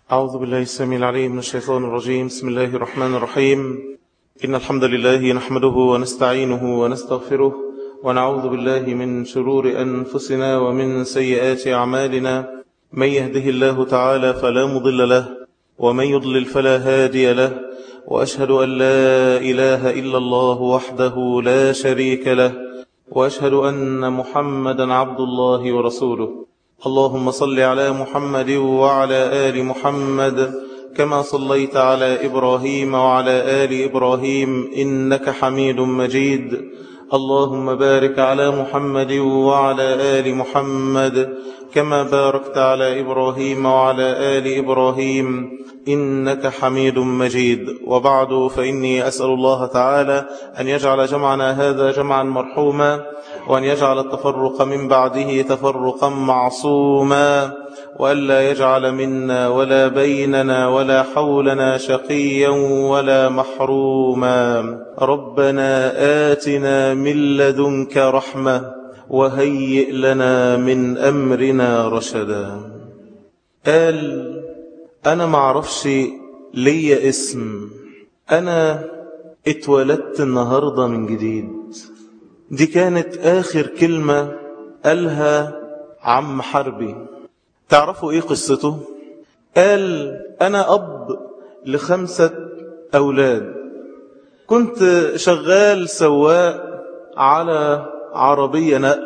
أعوذ بالله السميع العليم من الشيطان الرجيم بسم الله الرحمن الرحيم إن الحمد لله نحمده ونستعينه ونستغفره ونعوذ بالله من شرور أنفسنا ومن سيئات أعمالنا من يهده الله تعالى فلا مضل له ومن يضلل فلا هادي له وأشهد أن لا إله إلا الله وحده لا شريك له وأشهد أن محمدا عبد الله ورسوله اللهم صل على محمد وعلى آل محمد كما صليت على إبراهيم وعلى آل إبراهيم إنك حميد مجيد اللهم بارك على محمد وعلى آل محمد كما باركت على إبراهيم وعلى آل إبراهيم إنك حميد مجيد وبعد فإني أسأل الله تعالى أن يجعل جمعنا هذا جمعا مرحوما وأن يجعل التفرق من بعده تفرقا معصوما وألا يجعل منا ولا بيننا ولا حولنا شقيا ولا محروما ربنا آتنا من لدنك رحمة وهيئ لنا من أمرنا رشدا قال أنا معرفش لي اسم أنا اتولدت النهاردة من جديد دي كانت آخر كلمة قالها عم حربي تعرفوا إيه قصته؟ قال أنا أب لخمسة أولاد كنت شغال سواق على عربية نقل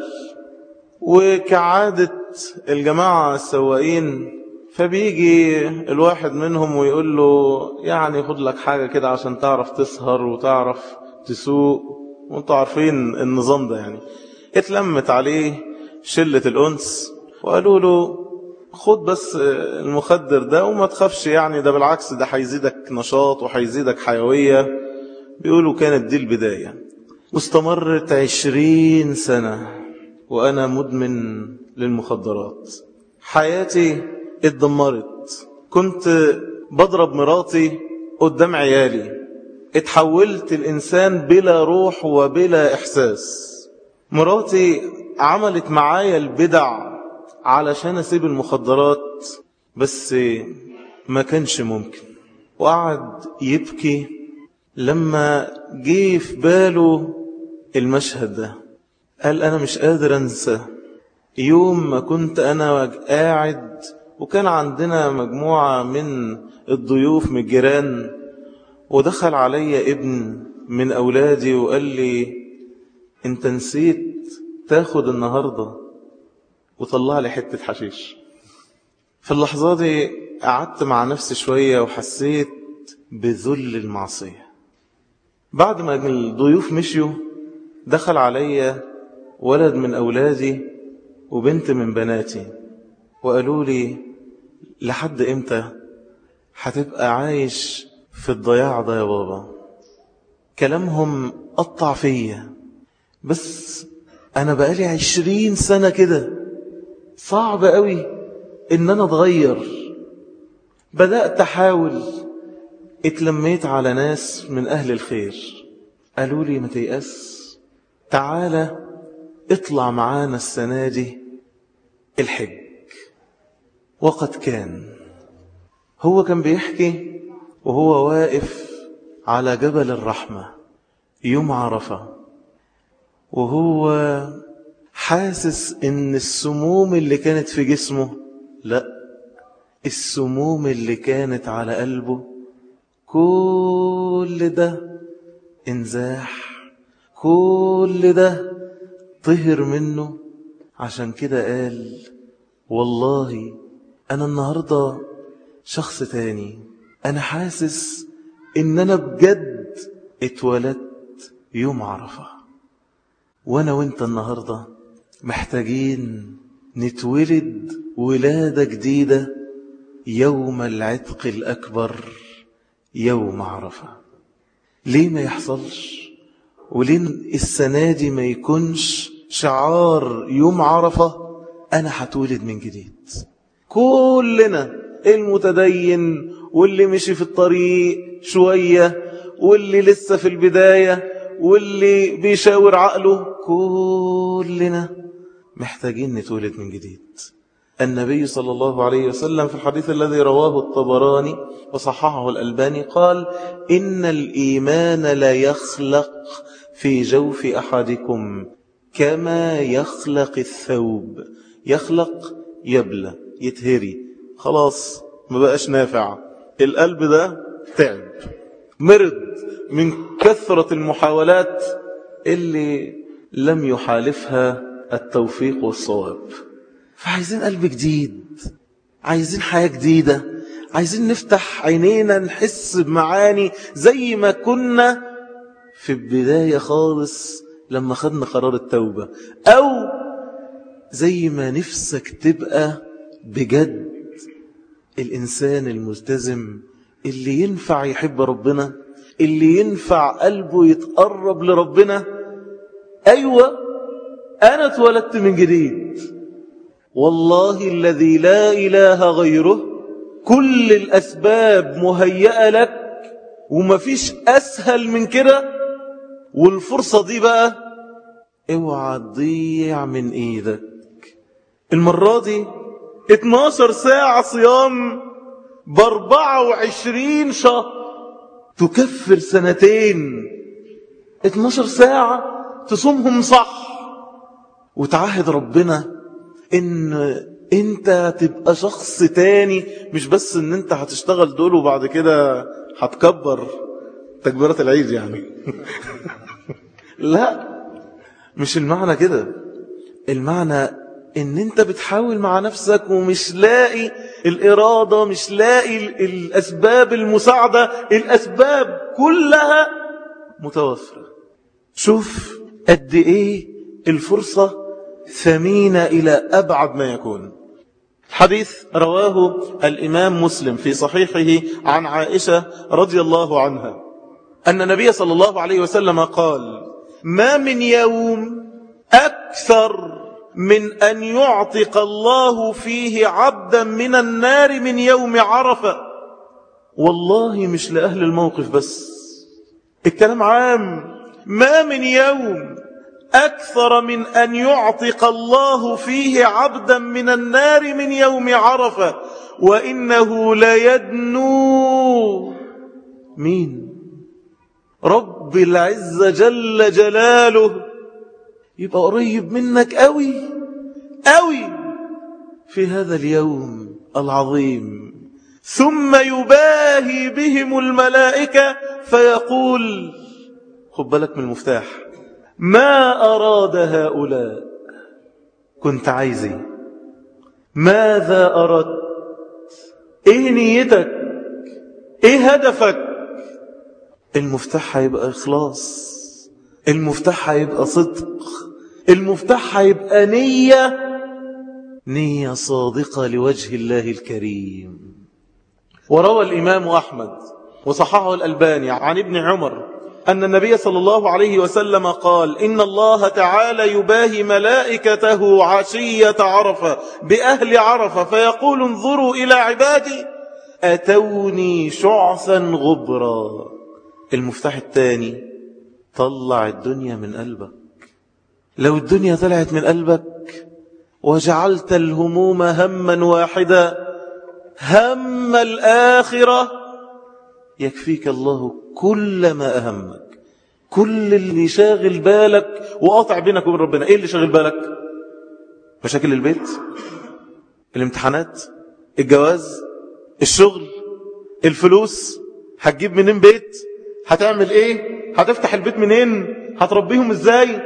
وكعادة الجماعة السواقين فبيجي الواحد منهم ويقول له يعني خد لك حاجة كده عشان تعرف تسهر وتعرف تسوق وانتوا عارفين النظام ده يعني اتلمت عليه شلة الأنس وقالوا له خد بس المخدر ده وما تخافش يعني ده بالعكس ده هيزيدك نشاط وهيزيدك حيوية بيقولوا كانت دي البداية واستمرت عشرين سنة وأنا مدمن للمخدرات حياتي اتدمرت كنت بضرب مراتي قدام عيالي اتحولت الإنسان بلا روح وبلا إحساس مراتي عملت معايا البدع علشان أسيب المخدرات بس ما كانش ممكن وقعد يبكي لما جه في باله المشهد ده قال أنا مش قادر أنسى يوم ما كنت أنا قاعد وكان عندنا مجموعة من الضيوف من الجيران ودخل علي ابن من أولادي وقال لي انت نسيت تاخد النهاردة وطلع لي حتة حشيش في اللحظة دي قعدت مع نفسي شوية وحسيت بذل المعصية بعد ما الضيوف مشيوا دخل علي ولد من أولادي وبنت من بناتي وقالوا لي لحد امتى هتبقى عايش في الضياع ده يا بابا كلامهم قطع فيا بس انا بقالي عشرين سنة كده صعب قوي ان انا اتغير بدأت احاول اتلميت على ناس من اهل الخير قالوا لي ما تيأس تعالى اطلع معانا السنة دي الحج وقد كان هو كان بيحكي وهو واقف على جبل الرحمة يوم عرفة وهو حاسس ان السموم اللي كانت في جسمه لا السموم اللي كانت على قلبه كل ده انزاح كل ده طهر منه عشان كده قال والله أنا النهاردة شخص تاني أنا حاسس إن أنا بجد اتولدت يوم عرفة وأنا وإنت النهاردة محتاجين نتولد ولادة جديدة يوم العتق الأكبر يوم عرفة ليه ما يحصلش وليه السنة دي ما يكونش شعار يوم عرفة أنا هتولد من جديد كلنا المتدين واللي مشي في الطريق شوية واللي لسه في البداية واللي بيشاور عقله كلنا محتاجين نتولد من جديد النبي صلى الله عليه وسلم في الحديث الذي رواه الطبراني وصححه الألباني قال إن الإيمان لا يخلق في جوف أحدكم كما يخلق الثوب يخلق يبلى يتهري خلاص ما بقاش نافع القلب ده تعب مرض من كثرة المحاولات اللي لم يحالفها التوفيق والصواب فعايزين قلب جديد عايزين حياة جديدة عايزين نفتح عينينا نحس بمعاني زي ما كنا في البداية خالص لما خدنا قرار التوبة أو زي ما نفسك تبقى بجد الإنسان الملتزم اللي ينفع يحب ربنا اللي ينفع قلبه يتقرب لربنا أيوة أنا اتولدت من جديد والله الذي لا إله غيره كل الأسباب مهيئة لك ومفيش أسهل من كده والفرصة دي بقى اوعى تضيع من ايدك المرة دي 12 ساعة صيام ب 24 شهر تكفر سنتين 12 ساعة تصومهم صح وتعهد ربنا ان انت تبقى شخص تاني مش بس ان انت هتشتغل دول وبعد كده هتكبر تكبيرات العيد يعني لا مش المعنى كده المعنى ان انت بتحاول مع نفسك ومش لاقي الارادة مش لاقي الاسباب المساعدة الاسباب كلها متوفرة شوف قد ايه الفرصة ثمينة الى ابعد ما يكون حديث رواه الامام مسلم في صحيحه عن عائشة رضي الله عنها أن النبي صلى الله عليه وسلم قال ما من يوم أكثر من أن يعتق الله فيه عبدا من النار من يوم عرفة والله مش لأهل الموقف بس الكلام عام ما من يوم أكثر من أن يعتق الله فيه عبدا من النار من يوم عرفة وإنه ليدنو مين رب العزة جل جلاله يبقى قريب منك قوي قوي في هذا اليوم العظيم ثم يباهي بهم الملائكة فيقول خد بالك من المفتاح ما أراد هؤلاء كنت عايزي ماذا أردت ايه نيتك ايه هدفك المفتاح هيبقى إخلاص المفتاح هيبقى صدق المفتاح هيبقى نية نية صادقة لوجه الله الكريم وروى الإمام أحمد وصححه الألباني عن ابن عمر أن النبي صلى الله عليه وسلم قال إن الله تعالى يباهي ملائكته عشية عرفة بأهل عرفة فيقول انظروا إلى عبادي أتوني شعثا غبرا المفتاح الثاني طلع الدنيا من قلبك لو الدنيا طلعت من قلبك وجعلت الهموم هما واحدا هم الآخرة يكفيك الله كل ما أهمك كل اللي شاغل بالك وقاطع بينك وبين ربنا ايه اللي شاغل بالك مشاكل البيت الامتحانات الجواز الشغل الفلوس هتجيب منين بيت هتعمل ايه هتفتح البيت منين هتربيهم ازاي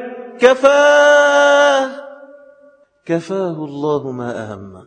كفاه كفاه الله ما أهمه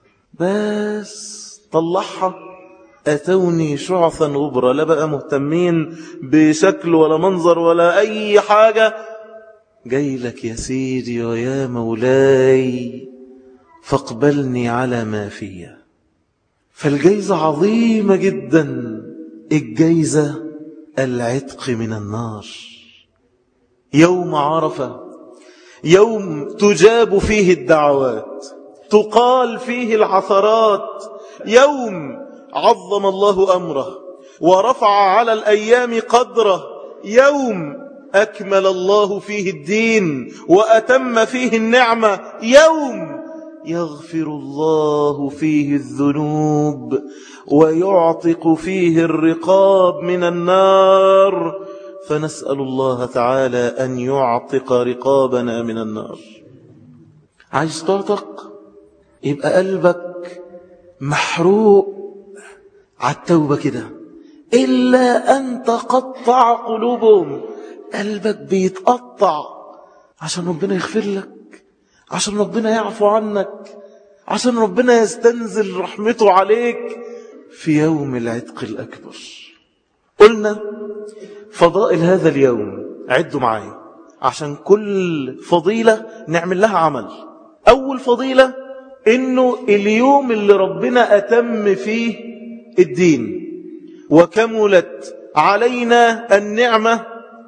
بس طلعها أتوني شعثا غبرا لا بقى مهتمين بشكل ولا منظر ولا أي حاجة جاي لك يا سيدي ويا مولاي فاقبلني على ما فيا فالجيزة عظيمة جدا الجيزة العتق من النار يوم عرفة يوم تجاب فيه الدعوات تقال فيه العثرات يوم عظم الله أمره ورفع على الأيام قدره يوم أكمل الله فيه الدين وأتم فيه النعمة يوم يغفر الله فيه الذنوب ويعتق فيه الرقاب من النار فنسأل الله تعالى أن يعتق رقابنا من النار عايز تعتق يبقى قلبك محروق على التوبة كده إلا أن تقطع قلوبهم قلبك بيتقطع عشان ربنا يغفر لك عشان ربنا يعفو عنك عشان ربنا يستنزل رحمته عليك في يوم العتق الأكبر قلنا فضائل هذا اليوم عدوا معايا عشان كل فضيلة نعمل لها عمل أول فضيلة إنه اليوم اللي ربنا أتم فيه الدين وكملت علينا النعمة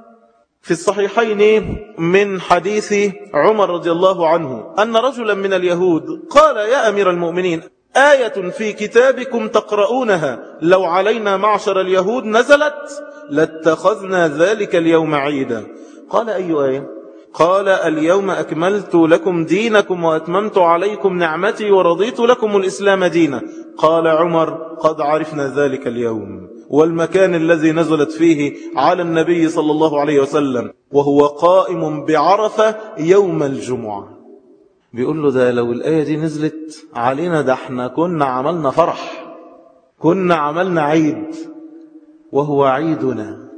في الصحيحين من حديث عمر رضي الله عنه أن رجلا من اليهود قال يا أمير المؤمنين آية في كتابكم تقرؤونها لو علينا معشر اليهود نزلت لاتخذنا ذلك اليوم عيدا قال أي آية قال اليوم أكملت لكم دينكم وأتممت عليكم نعمتي ورضيت لكم الإسلام دينا قال عمر قد عرفنا ذلك اليوم والمكان الذي نزلت فيه على النبي صلى الله عليه وسلم وهو قائم بعرفة يوم الجمعة بيقول له ده لو الآية دي نزلت علينا ده احنا كنا عملنا فرح كنا عملنا عيد وهو عيدنا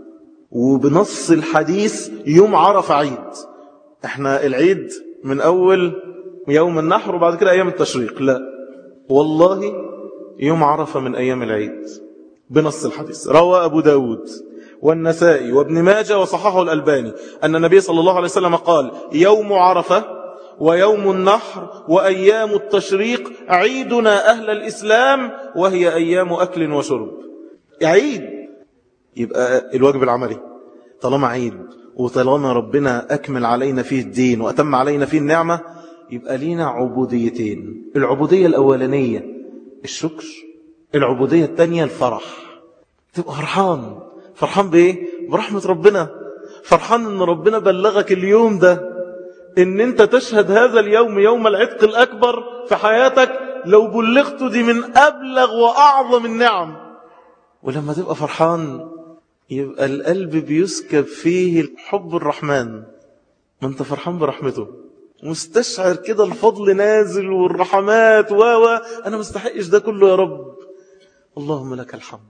وبنص الحديث يوم عرف عيد احنا العيد من أول يوم النحر وبعد كده أيام التشريق لا والله يوم عرفة من أيام العيد بنص الحديث روى أبو داود والنسائي وابن ماجة وصححه الألباني أن النبي صلى الله عليه وسلم قال يوم عرفة ويوم النحر وأيام التشريق عيدنا أهل الإسلام وهي أيام أكل وشرب عيد يبقى الواجب العملي طالما عيد وطالما ربنا أكمل علينا فيه الدين وأتم علينا فيه النعمة يبقى لينا عبوديتين العبودية الأولانية الشكر العبودية الثانية الفرح تبقى فرحان فرحان بإيه؟ برحمة ربنا فرحان أن ربنا بلغك اليوم ده أن أنت تشهد هذا اليوم يوم العتق الأكبر في حياتك لو بلغت دي من أبلغ وأعظم النعم ولما تبقى فرحان يبقى القلب بيسكب فيه حب الرحمن ما انت فرحان برحمته مستشعر كده الفضل نازل والرحمات و و انا مستحقش ده كله يا رب اللهم لك الحمد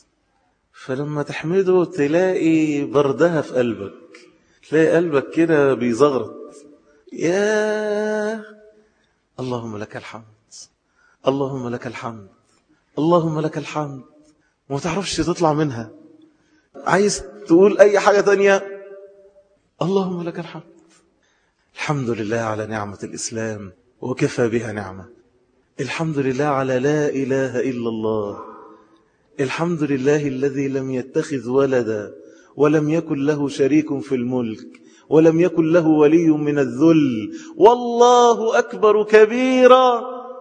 فلما تحمده تلاقي بردها في قلبك تلاقي قلبك كده بيزغرط يا اللهم لك الحمد اللهم لك الحمد اللهم لك الحمد وما تعرفش تطلع منها عايز تقول أي حاجة تانية اللهم لك الحمد الحمد لله على نعمة الإسلام وكفى بها نعمة الحمد لله على لا إله إلا الله الحمد لله الذي لم يتخذ ولدا ولم يكن له شريك في الملك ولم يكن له ولي من الذل والله أكبر كبيرا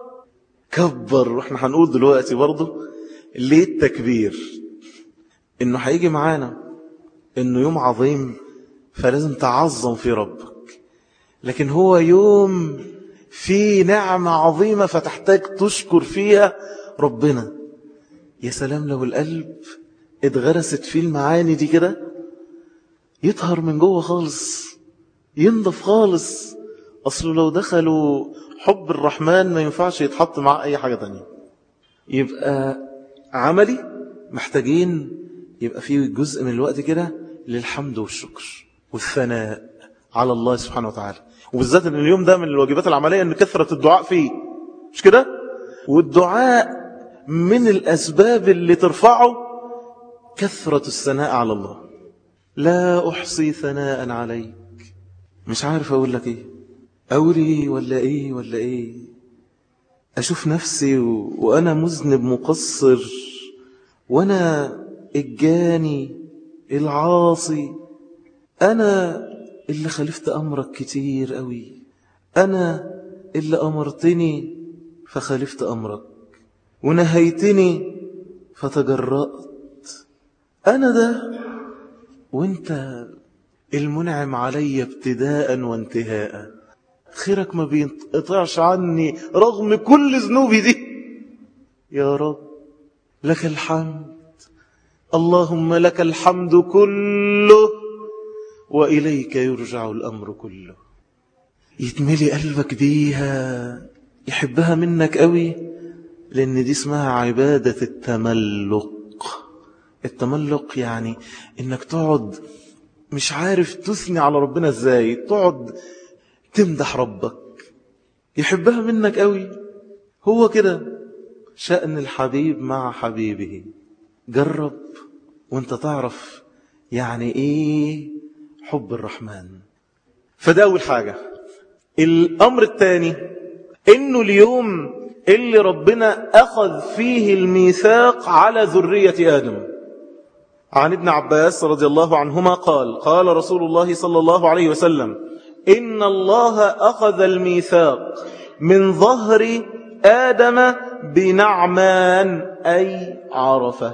كبر واحنا هنقول دلوقتي برضه ليه التكبير انه هيجي معانا انه يوم عظيم فلازم تعظم في ربك لكن هو يوم في نعمة عظيمة فتحتاج تشكر فيها ربنا يا سلام لو القلب اتغرست فيه المعاني دي كده يطهر من جوه خالص ينضف خالص أصله لو دخلوا حب الرحمن ما ينفعش يتحط مع أي حاجة تانية يبقى عملي محتاجين يبقى فيه جزء من الوقت كده للحمد والشكر والثناء على الله سبحانه وتعالى وبالذات ان اليوم ده من الواجبات العملية ان كثرة الدعاء فيه مش كده والدعاء من الأسباب اللي ترفعه كثرة الثناء على الله لا أحصي ثناء عليك مش عارف أقول لك إيه أقول إيه ولا إيه ولا إيه أشوف نفسي و... وأنا مذنب مقصر وأنا الجاني العاصي أنا اللي خلفت أمرك كتير قوي أنا اللي أمرتني فخالفت أمرك ونهيتني فتجرأت أنا ده وانت المنعم علي ابتداء وانتهاء خيرك ما بينقطعش عني رغم كل ذنوبي دي يا رب لك الحمد اللهم لك الحمد كله وإليك يرجع الأمر كله يتملي قلبك بيها يحبها منك قوي لأن دي اسمها عبادة التملق التملق يعني انك تقعد مش عارف تثني على ربنا ازاي تقعد تمدح ربك يحبها منك قوي هو كده شأن الحبيب مع حبيبه جرب وانت تعرف يعني ايه حب الرحمن فده اول حاجة الامر الثاني انه اليوم اللي ربنا اخذ فيه الميثاق على ذرية ادم عن ابن عباس رضي الله عنهما قال قال رسول الله صلى الله عليه وسلم إن الله أخذ الميثاق من ظهر آدم بنعمان أي عرفه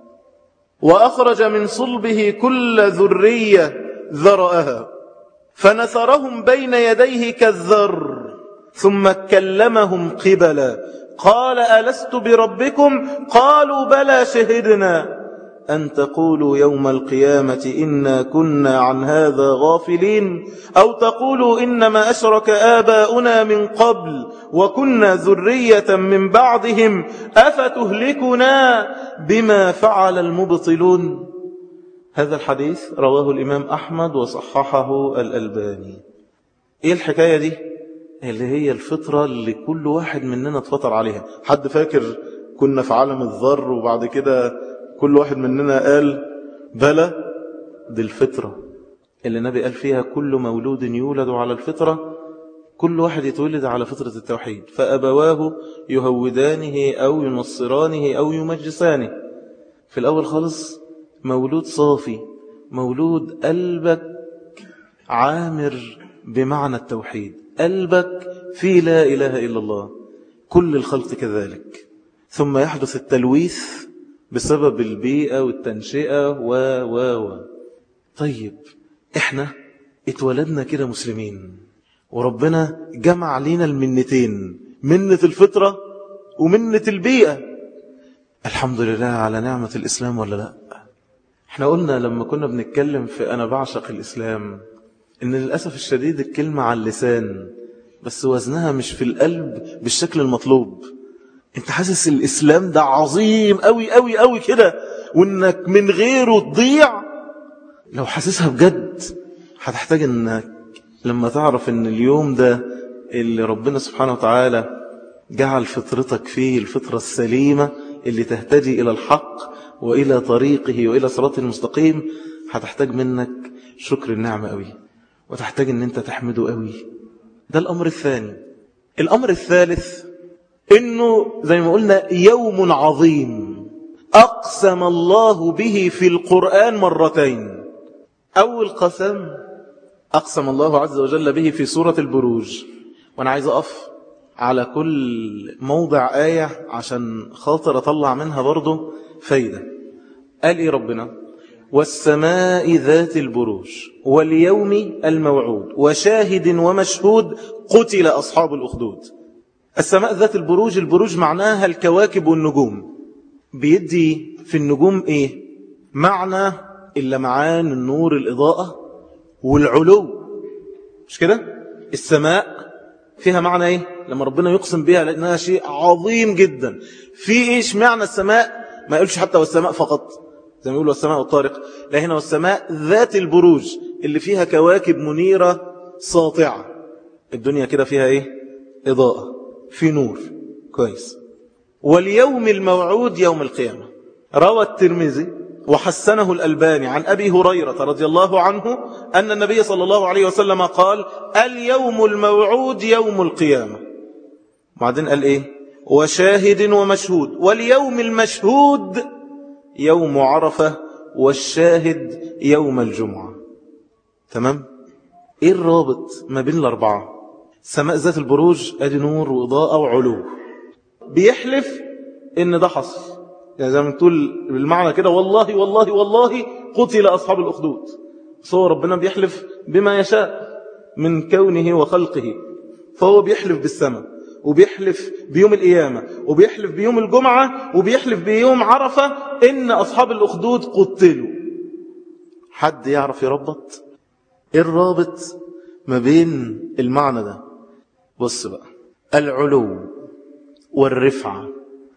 وأخرج من صلبه كل ذرية ذرأها فنثرهم بين يديه كالذر ثم كلمهم قبلا قال ألست بربكم قالوا بلى شهدنا أن تقولوا يوم القيامة إنا كنا عن هذا غافلين أو تقولوا إنما أشرك آباؤنا من قبل وكنا ذرية من بعضهم أفتهلكنا بما فعل المبطلون هذا الحديث رواه الإمام أحمد وصححه الألباني إيه الحكاية دي؟ اللي هي الفطرة اللي كل واحد مننا اتفطر عليها حد فاكر كنا في عالم الذر وبعد كده كل واحد مننا قال بلى دي الفطرة اللي النبي قال فيها كل مولود يولد على الفطرة كل واحد يتولد على فطرة التوحيد فأبواه يهودانه أو ينصرانه أو يمجسانه في الأول خالص مولود صافي مولود قلبك عامر بمعنى التوحيد قلبك في لا إله إلا الله كل الخلق كذلك ثم يحدث التلويث بسبب البيئة والتنشئة و و و طيب احنا اتولدنا كده مسلمين وربنا جمع لنا المنتين منة الفطرة ومنة البيئة الحمد لله على نعمة الإسلام ولا لا احنا قلنا لما كنا بنتكلم في أنا بعشق الإسلام إن للأسف الشديد الكلمة على اللسان بس وزنها مش في القلب بالشكل المطلوب انت حاسس الإسلام ده عظيم قوي قوي قوي كده وإنك من غيره تضيع لو حاسسها بجد هتحتاج إنك لما تعرف إن اليوم ده اللي ربنا سبحانه وتعالى جعل فطرتك فيه الفطرة السليمة اللي تهتدي إلى الحق وإلى طريقه وإلى صراط المستقيم هتحتاج منك شكر النعمة قوي وتحتاج ان انت تحمده قوي ده الامر الثاني الامر الثالث انه زي ما قلنا يوم عظيم اقسم الله به في القرآن مرتين اول قسم اقسم الله عز وجل به في سورة البروج وانا عايز اقف على كل موضع آية عشان خاطر اطلع منها برضه فايدة قال ايه ربنا والسماء ذات البروج واليوم الموعود وشاهد ومشهود قتل أصحاب الأخدود السماء ذات البروج البروج معناها الكواكب والنجوم بيدي في النجوم ايه معنى اللمعان النور الإضاءة والعلو مش كده السماء فيها معنى ايه لما ربنا يقسم بها لأنها شيء عظيم جدا في ايش معنى السماء ما يقولش حتى والسماء فقط زي ما يقولوا السماء والطارق لا هنا والسماء ذات البروج اللي فيها كواكب منيرة ساطعة الدنيا كده فيها ايه إضاءة في نور كويس واليوم الموعود يوم القيامة روى الترمذي وحسنه الألباني عن أبي هريرة رضي الله عنه أن النبي صلى الله عليه وسلم قال اليوم الموعود يوم القيامة بعدين قال إيه وشاهد ومشهود واليوم المشهود يوم عرفة والشاهد يوم الجمعة تمام ايه الرابط ما بين الاربعة سماء ذات البروج ادي نور واضاءة وعلو بيحلف ان ده حصل يعني زي ما تقول بالمعنى كده والله والله والله قتل اصحاب الاخدود صور ربنا بيحلف بما يشاء من كونه وخلقه فهو بيحلف بالسماء وبيحلف بيوم القيامة وبيحلف بيوم الجمعة وبيحلف بيوم عرفة إن أصحاب الأخدود قتلوا حد يعرف يربط إيه الرابط ما بين المعنى ده بص بقى العلو والرفعة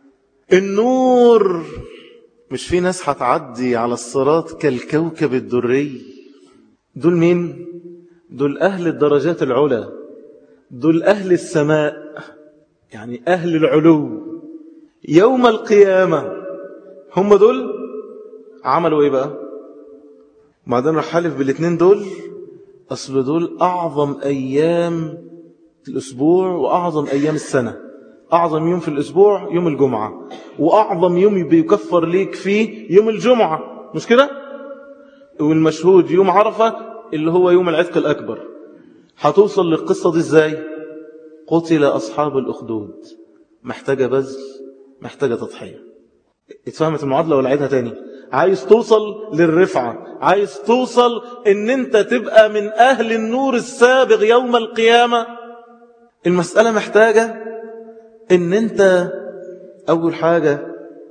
النور مش في ناس هتعدي على الصراط كالكوكب الدري دول مين دول أهل الدرجات العلى دول أهل السماء يعني أهل العلو يوم القيامة هم دول عملوا إيه بقى بعدين راح حلف بالاثنين دول أصل دول أعظم أيام الأسبوع وأعظم أيام السنة أعظم يوم في الأسبوع يوم الجمعة وأعظم يوم بيكفر ليك فيه يوم الجمعة مش كده؟ والمشهود يوم عرفة اللي هو يوم العتق الأكبر هتوصل للقصة دي ازاي؟ قتل أصحاب الأخدود محتاجة بذل محتاجة تضحية اتفهمت المعادلة ولا عيدها تاني عايز توصل للرفعة عايز توصل ان انت تبقى من اهل النور السابق يوم القيامة المسألة محتاجة ان انت اول حاجة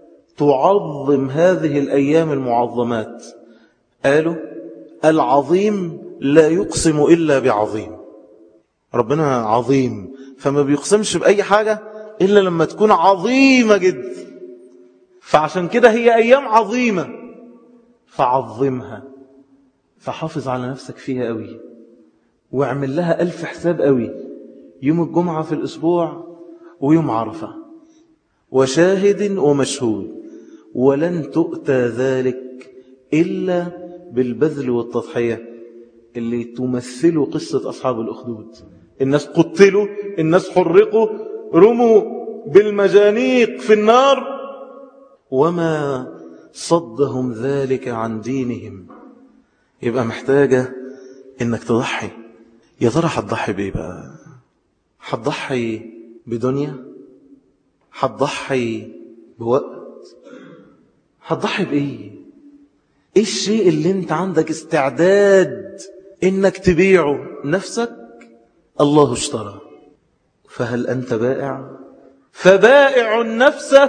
تعظم هذه الايام المعظمات قالوا العظيم لا يقسم الا بعظيم ربنا عظيم فما بيقسمش بأي حاجة إلا لما تكون عظيمة جدا فعشان كده هي أيام عظيمة فعظمها فحافظ على نفسك فيها قوي واعمل لها ألف حساب قوي يوم الجمعة في الأسبوع ويوم عرفة وشاهد ومشهود ولن تؤتى ذلك إلا بالبذل والتضحية اللي تمثلوا قصة أصحاب الأخدود الناس قتلوا الناس حرقوا رموا بالمجانيق في النار وما صدهم ذلك عن دينهم يبقى محتاجة انك تضحي يا ترى هتضحي بايه بقى هتضحي بدنيا هتضحي بوقت هتضحي بايه ايه الشيء اللي انت عندك استعداد انك تبيعه نفسك الله اشترى فهل أنت بائع فبائع نفسه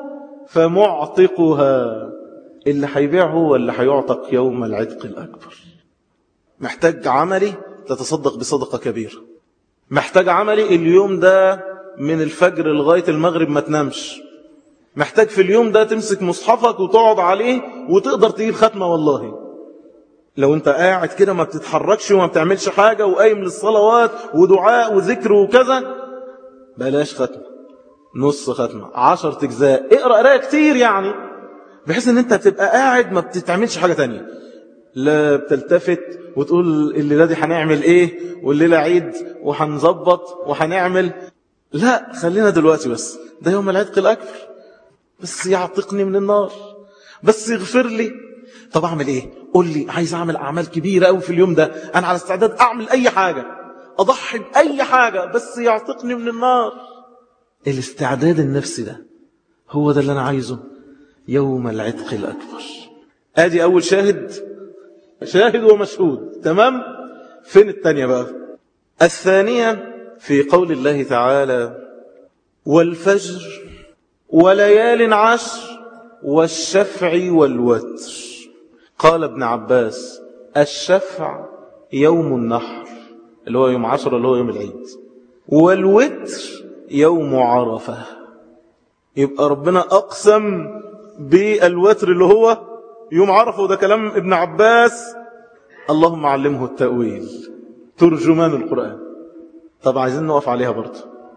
فمعتقها اللي هيبيعه ولا هيعتق يوم العتق الأكبر محتاج عملي تتصدق بصدقة كبيرة محتاج عملي اليوم ده من الفجر لغاية المغرب ما تنامش محتاج في اليوم ده تمسك مصحفك وتقعد عليه وتقدر تجيب ختمة والله لو انت قاعد كده ما بتتحركش وما بتعملش حاجة وقايم للصلوات ودعاء وذكر وكذا بلاش ختمة نص ختمة عشر تجزاء اقرأ قراءة كتير يعني بحيث ان انت بتبقى قاعد ما بتتعملش حاجة تانية لا بتلتفت وتقول الليلة دي هنعمل ايه والليلة عيد وهنظبط وهنعمل لا خلينا دلوقتي بس ده يوم العتق الأكبر بس يعتقني من النار بس يغفر لي طب اعمل ايه قول لي عايز اعمل اعمال كبيره قوي في اليوم ده انا على استعداد اعمل اي حاجه اضحي باي حاجه بس يعتقني من النار الاستعداد النفسي ده هو ده اللي انا عايزه يوم العتق الاكبر ادي اول شاهد شاهد ومشهود تمام فين الثانيه بقى الثانيه في قول الله تعالى والفجر وليال عشر والشفع والوتر قال ابن عباس الشفع يوم النحر اللي هو يوم عشر اللي هو يوم العيد والوتر يوم عرفة يبقى ربنا أقسم بالوتر اللي هو يوم عرفة وده كلام ابن عباس اللهم علمه التأويل ترجمان القرآن طب عايزين نقف عليها برضه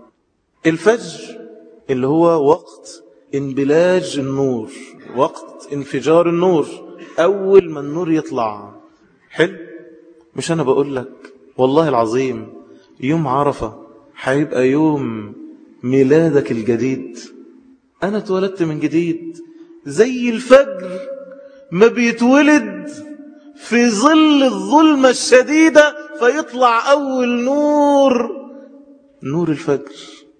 الفجر اللي هو وقت انبلاج النور وقت انفجار النور أول ما النور يطلع حلو مش أنا بقول لك والله العظيم يوم عرفة هيبقى يوم ميلادك الجديد أنا اتولدت من جديد زي الفجر ما بيتولد في ظل الظلمة الشديدة فيطلع أول نور نور الفجر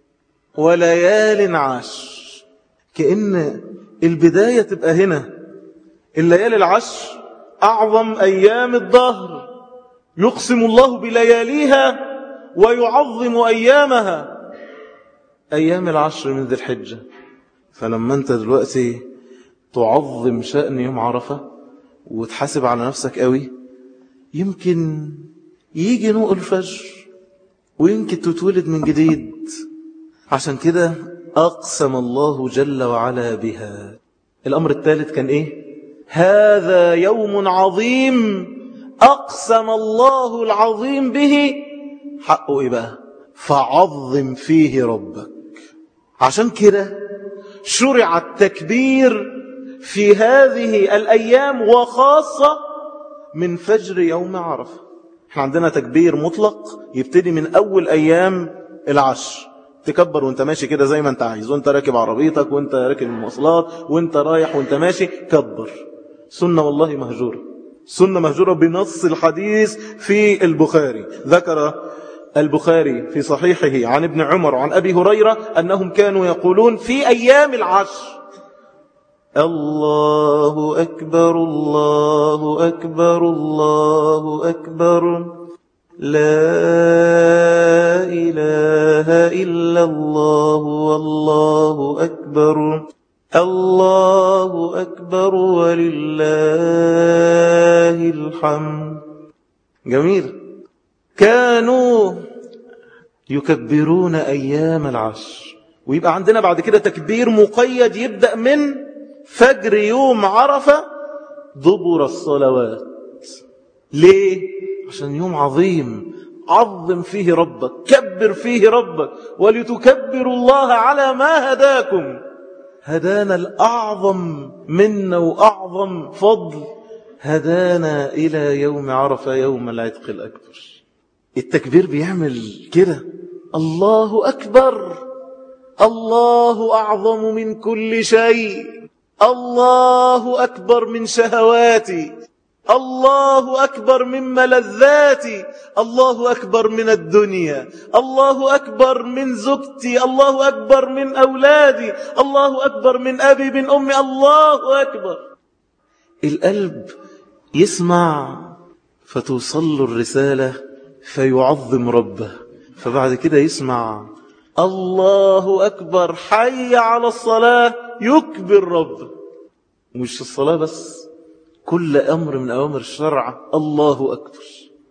وليال عاش كأن البداية تبقى هنا الليالي العشر أعظم أيام الظهر يقسم الله بلياليها ويعظم أيامها أيام العشر من ذي الحجة فلما أنت دلوقتي تعظم شأن يوم عرفة وتحاسب على نفسك قوي يمكن يجي نوء الفجر ويمكن تتولد من جديد عشان كده أقسم الله جل وعلا بها الأمر الثالث كان إيه هذا يوم عظيم أقسم الله العظيم به حقه إيه بقى فعظم فيه ربك عشان كده شرع التكبير في هذه الأيام وخاصة من فجر يوم عرفة احنا عندنا تكبير مطلق يبتدي من أول أيام العشر تكبر وانت ماشي كده زي ما انت عايز وانت راكب عربيتك وانت راكب المواصلات وانت رايح وانت ماشي كبر سنة والله مهجورة سنة مهجورة بنص الحديث في البخاري ذكر البخاري في صحيحه عن ابن عمر وعن أبي هريرة أنهم كانوا يقولون في أيام العشر الله أكبر الله أكبر الله أكبر لا إله إلا الله والله أكبر الله أكبر ولله الحمد جميل كانوا يكبرون أيام العشر ويبقى عندنا بعد كده تكبير مقيد يبدأ من فجر يوم عرفة ضبر الصلوات ليه؟ عشان يوم عظيم عظم فيه ربك كبر فيه ربك ولتكبروا الله على ما هداكم هدانا الأعظم منا وأعظم فضل هدانا إلى يوم عرفة يوم العتق الأكبر التكبير بيعمل كده الله أكبر الله أعظم من كل شيء الله أكبر من شهواتي الله أكبر من ملذاتي الله أكبر من الدنيا الله أكبر من زوجتي الله أكبر من أولادي الله أكبر من أبي من أمي الله أكبر القلب يسمع فتوصل له الرسالة فيعظم ربه فبعد كده يسمع الله أكبر حي على الصلاة يكبر ربه مش الصلاة بس كل أمر من أوامر الشرع الله أكبر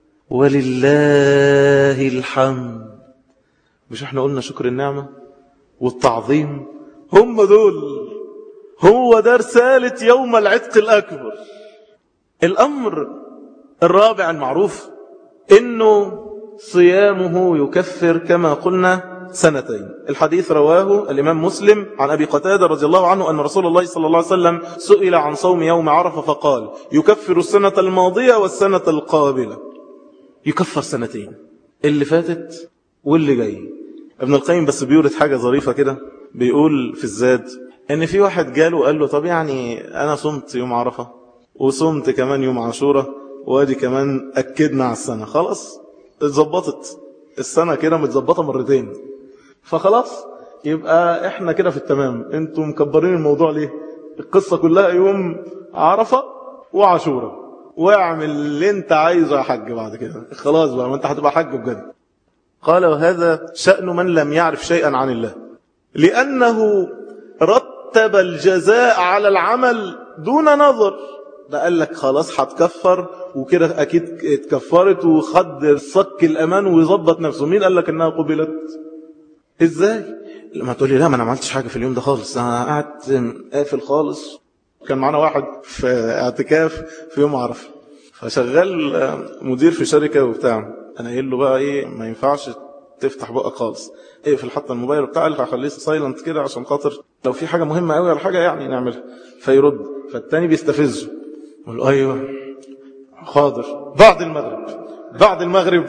ولله الحمد مش احنا قلنا شكر النعمة والتعظيم هم دول هو ده رسالة يوم العتق الأكبر الأمر الرابع المعروف إنه صيامه يكفر كما قلنا سنتين الحديث رواه الإمام مسلم عن أبي قتادة رضي الله عنه أن رسول الله صلى الله عليه وسلم سئل عن صوم يوم عرفة فقال يكفر السنة الماضية والسنة القابلة يكفر سنتين اللي فاتت واللي جاي ابن القيم بس بيورد حاجة ظريفة كده بيقول في الزاد ان في واحد جاله وقال له طب يعني انا صمت يوم عرفة وصمت كمان يوم عاشورة وادي كمان اكدنا على السنة خلاص اتظبطت السنة كده متظبطة مرتين فخلاص يبقى احنا كده في التمام انتم مكبرين الموضوع ليه القصة كلها يوم عرفة وعاشورة واعمل اللي انت عايزه يا حج بعد كده خلاص بقى ما انت هتبقى حج بجد قال وهذا شأن من لم يعرف شيئا عن الله لأنه رتب الجزاء على العمل دون نظر ده قال لك خلاص هتكفر وكده أكيد اتكفرت وخد الصك الأمان ويظبط نفسه مين قال لك أنها قبلت ازاي لما تقول لي لا ما انا ما عملتش حاجه في اليوم ده خالص انا قعدت قافل خالص كان معانا واحد في اعتكاف في يوم عرفه فشغال مدير في شركه وبتاع انا قايل له بقى ايه ما ينفعش تفتح بقك خالص اقفل إيه حتى الموبايل بتاعك هخليه سايلنت كده عشان خاطر لو في حاجه مهمه قوي ولا حاجه يعني نعملها فيرد فالتاني بيستفزه يقول له ايوه حاضر بعد المغرب بعد المغرب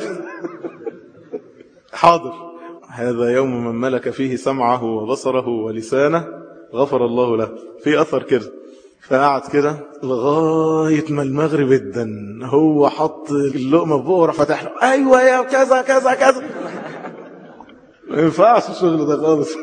حاضر هذا يوم من ملك فيه سمعه وبصره ولسانه غفر الله له في أثر كده فقعد كده لغاية ما المغرب ادن هو حط اللقمة في بقه فتح له أيوة يا كذا كذا كذا ما ينفعش الشغل ده خالص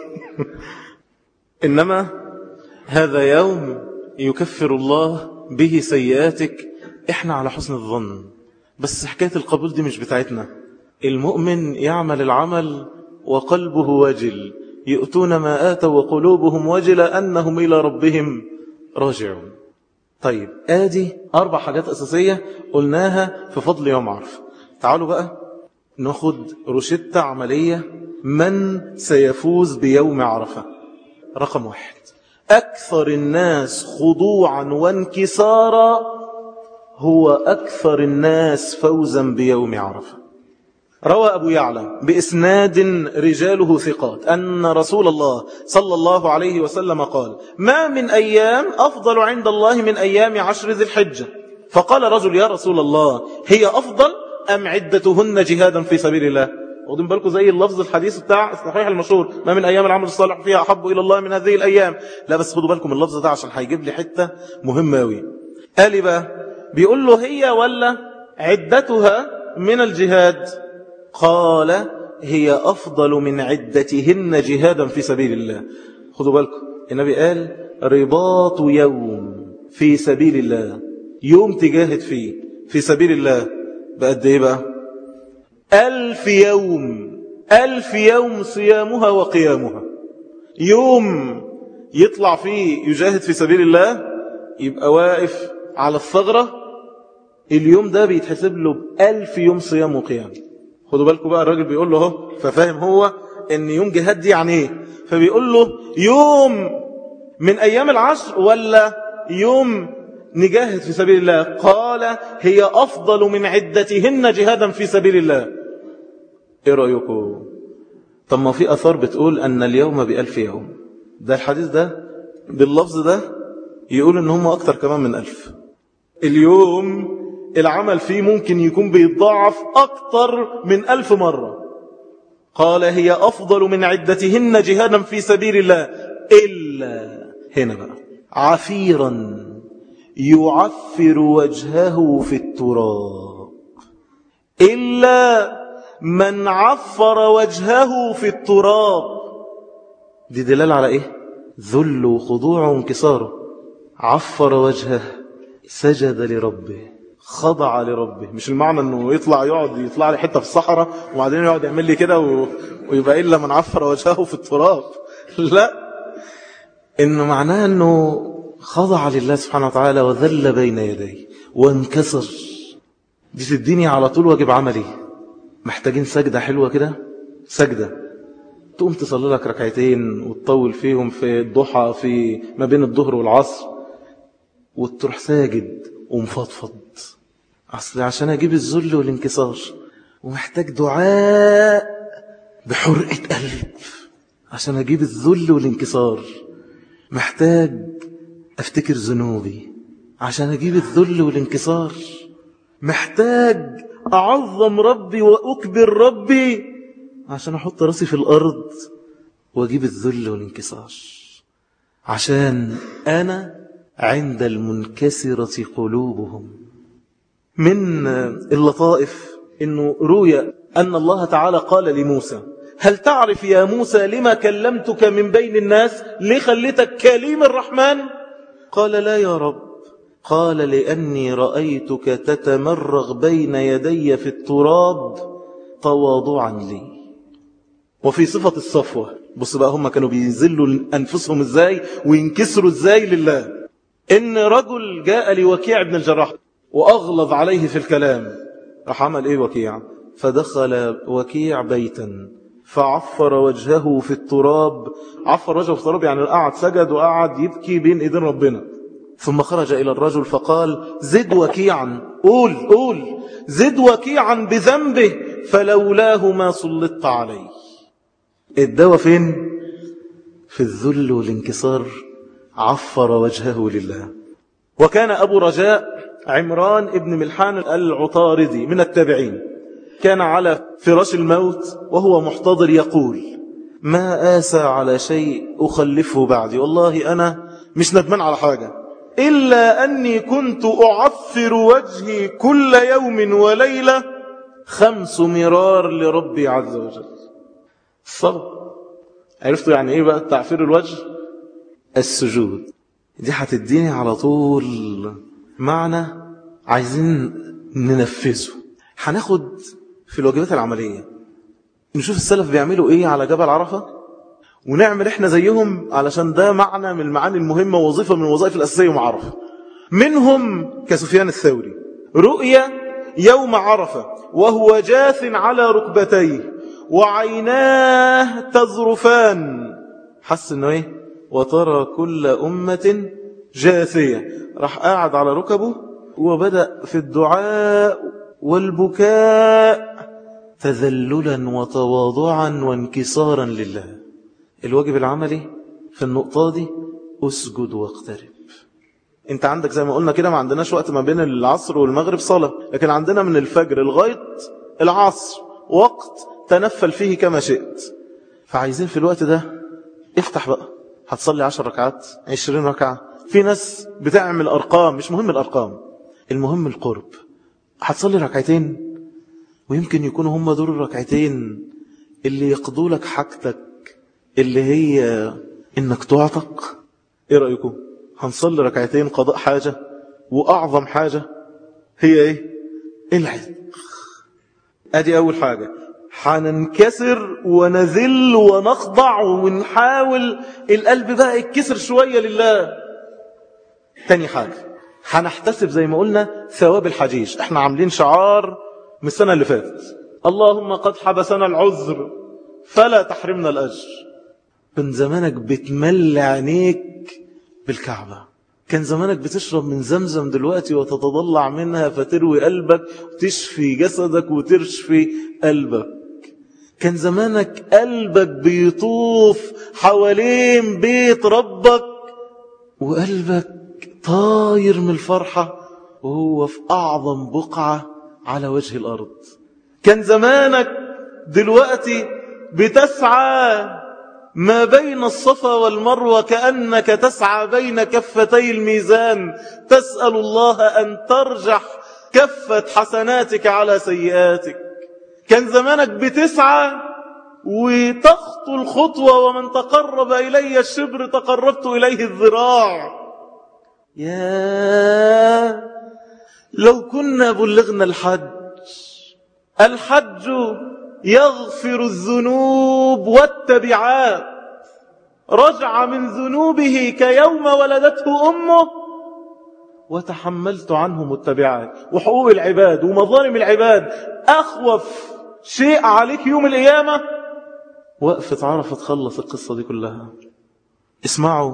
إنما هذا يوم يكفر الله به سيئاتك احنا على حسن الظن بس حكاية القبول دي مش بتاعتنا المؤمن يعمل العمل وقلبه وجل يؤتون ما آتوا وقلوبهم وجل أنهم إلى ربهم راجعون طيب آدي أربع حاجات أساسية قلناها في فضل يوم عرفة تعالوا بقى ناخد روشتة عملية من سيفوز بيوم عرفة رقم واحد أكثر الناس خضوعا وانكسارا هو أكثر الناس فوزا بيوم عرفة روى أبو يعلى بإسناد رجاله ثقات أن رسول الله صلى الله عليه وسلم قال ما من أيام أفضل عند الله من أيام عشر ذي الحجة فقال رجل يا رسول الله هي أفضل أم عدتهن جهادا في سبيل الله واخدين بالكم زي اللفظ الحديث بتاع الصحيح المشهور ما من أيام العمل الصالح فيها أحب إلى الله من هذه الأيام لا بس خدوا بالكم اللفظ ده عشان هيجيب لي حتة مهمة أوي قال لي بقى بيقول له هي ولا عدتها من الجهاد قال هي أفضل من عدتهن جهادا في سبيل الله خدوا بالكم النبي قال رباط يوم في سبيل الله يوم تجاهد فيه في سبيل الله بقد ايه بقى ألف يوم ألف يوم صيامها وقيامها يوم يطلع فيه يجاهد في سبيل الله يبقى واقف على الثغرة اليوم ده بيتحسب له بألف يوم صيام وقيام خدوا بالكم بقى الراجل بيقول له اهو ففاهم هو ان يوم جهاد دي يعني ايه فبيقول له يوم من ايام العشر ولا يوم نجاهد في سبيل الله قال هي افضل من عدتهن جهادا في سبيل الله ايه رأيكم طب ما في اثار بتقول ان اليوم بألف يوم ده الحديث ده باللفظ ده يقول ان هم اكتر كمان من ألف اليوم العمل فيه ممكن يكون بيتضاعف أكتر من ألف مرة قال هي أفضل من عدتهن جهادا في سبيل الله إلا هنا بقى عفيرا يعفر وجهه في التراب إلا من عفر وجهه في التراب دي دلال على إيه ذل وخضوع وانكساره عفر وجهه سجد لربه خضع لربه مش المعنى انه يطلع يقعد يطلع لي حته في الصحراء وبعدين يقعد يعمل لي كده و... ويبقى الا من عفر وجهه في التراب لا انه معناه انه خضع لله سبحانه وتعالى وذل بين يديه وانكسر دي تديني على طول واجب عملي محتاجين سجدة حلوة كده سجدة تقوم تصلي لك ركعتين وتطول فيهم في الضحى في ما بين الظهر والعصر وتروح ساجد ومفضفض أصل عشان أجيب الذل والانكسار ومحتاج دعاء بحرقة قلب عشان أجيب الذل والانكسار محتاج أفتكر ذنوبي عشان أجيب الذل والانكسار محتاج أعظم ربي وأكبر ربي عشان أحط راسي في الأرض وأجيب الذل والانكسار عشان أنا عند المنكسرة قلوبهم من اللطائف أنه روي أن الله تعالى قال لموسى هل تعرف يا موسى لما كلمتك من بين الناس لخلتك كليم الرحمن قال لا يا رب قال لأني رأيتك تتمرغ بين يدي في التراب تواضعا لي وفي صفة الصفوة بص بقى هم كانوا بيذلوا أنفسهم ازاي وينكسروا ازاي لله إن رجل جاء لوكيع بن الجراح وأغلظ عليه في الكلام راح عمل إيه وكيع فدخل وكيع بيتا فعفر وجهه في التراب عفر وجهه في التراب يعني قعد سجد وقعد يبكي بين إيدين ربنا ثم خرج إلى الرجل فقال زد وكيعا قول قول زد وكيعا بذنبه فلولاه ما سلطت عليه الدواء فين في الذل والانكسار عفر وجهه لله وكان أبو رجاء عمران ابن ملحان العطاردي من التابعين كان على فراش الموت وهو محتضر يقول ما آسى على شيء أخلفه بعدي والله أنا مش ندمان على حاجة إلا أني كنت أعفر وجهي كل يوم وليلة خمس مرار لربي عز وجل الصبر عرفتوا يعني إيه بقى تعفير الوجه السجود دي هتديني على طول معنى عايزين ننفذه هناخد في الواجبات العملية نشوف السلف بيعملوا ايه على جبل عرفة ونعمل احنا زيهم علشان ده معنى من المعاني المهمة ووظيفة من الوظائف الأساسية يوم عرفة منهم كسفيان الثوري رؤية يوم عرفة وهو جاث على ركبتيه وعيناه تذرفان حس انه ايه وترى كل أمة جاثية راح قاعد على ركبه وبدأ في الدعاء والبكاء تذللا وتواضعا وانكسارا لله الواجب العملي في النقطة دي أسجد واقترب انت عندك زي ما قلنا كده ما عندناش وقت ما بين العصر والمغرب صلاة لكن عندنا من الفجر لغاية العصر وقت تنفل فيه كما شئت فعايزين في الوقت ده افتح بقى هتصلي عشر ركعات عشرين ركعة في ناس بتعمل أرقام مش مهم الأرقام المهم القرب هتصلي ركعتين ويمكن يكونوا هم دول الركعتين اللي يقضوا لك حاجتك اللي هي انك تعتق ايه رأيكم هنصلي ركعتين قضاء حاجة واعظم حاجة هي ايه العتق ادي اول حاجة هننكسر ونذل ونخضع ونحاول القلب بقى يتكسر شوية لله تاني حاجة هنحتسب زي ما قلنا ثواب الحجيج احنا عاملين شعار من السنة اللي فاتت اللهم قد حبسنا العذر فلا تحرمنا الأجر من زمانك بتمل عينيك بالكعبة كان زمانك بتشرب من زمزم دلوقتي وتتضلع منها فتروي قلبك وتشفي جسدك وتشفي قلبك كان زمانك قلبك بيطوف حوالين بيت ربك وقلبك طاير من الفرحة وهو في أعظم بقعة على وجه الأرض كان زمانك دلوقتي بتسعى ما بين الصفا والمروة كأنك تسعى بين كفتي الميزان تسأل الله أن ترجح كفة حسناتك على سيئاتك كان زمانك بتسعى وتخطو الخطوة ومن تقرب إلي الشبر تقربت إليه الذراع يا لو كنا بلغنا الحج الحج يغفر الذنوب والتبعات رجع من ذنوبه كيوم ولدته أمه وتحملت عنهم التبعات وحقوق العباد ومظالم العباد أخوف شيء عليك يوم القيامة وقفت عرفة تخلص القصة دي كلها اسمعوا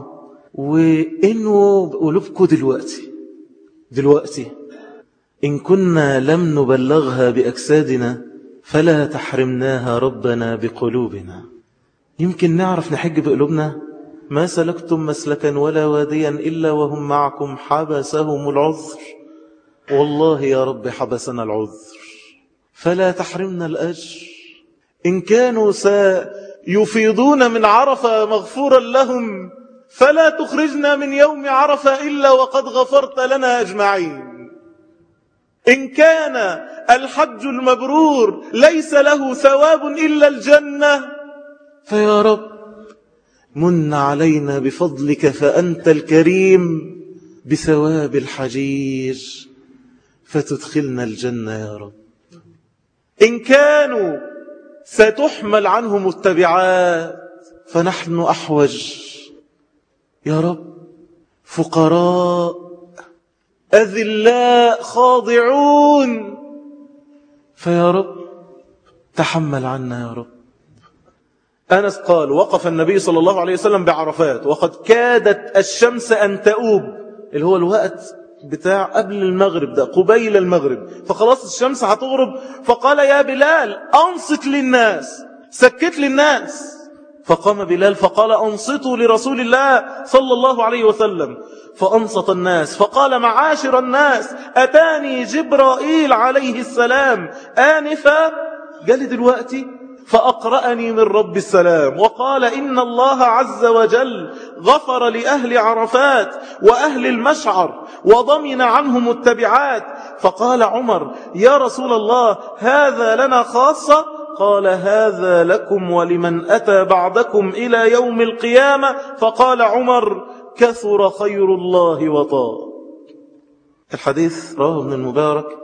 وإنوا قلوبكم دلوقتي دلوقتي إن كنا لم نبلغها بأجسادنا فلا تحرمناها ربنا بقلوبنا يمكن نعرف نحج بقلوبنا ما سلكتم مسلكا ولا واديا إلا وهم معكم حبسهم العذر والله يا رب حبسنا العذر فلا تحرمنا الأجر إن كانوا سيفيضون من عرفة مغفورا لهم فلا تخرجنا من يوم عرفة إلا وقد غفرت لنا أجمعين إن كان الحج المبرور ليس له ثواب إلا الجنة فيا رب من علينا بفضلك فأنت الكريم بثواب الحجيج فتدخلنا الجنة يا رب إن كانوا ستحمل عنهم التبعات فنحن أحوج يا رب فقراء أذلاء خاضعون فيا رب تحمل عنا يا رب أنس قال وقف النبي صلى الله عليه وسلم بعرفات وقد كادت الشمس أن تؤوب اللي هو الوقت بتاع قبل المغرب ده قبيل المغرب فخلاص الشمس هتغرب فقال يا بلال أنصت للناس سكت للناس فقام بلال فقال أنصتوا لرسول الله صلى الله عليه وسلم فأنصت الناس فقال معاشر الناس أتاني جبرائيل عليه السلام آنفا قال دلوقتي فأقرأني من رب السلام وقال إن الله عز وجل غفر لأهل عرفات وأهل المشعر وضمن عنهم التبعات فقال عمر يا رسول الله هذا لنا خاصة قال هذا لكم ولمن أتى بعدكم إلى يوم القيامة فقال عمر كثر خير الله وطاب الحديث رواه ابن المبارك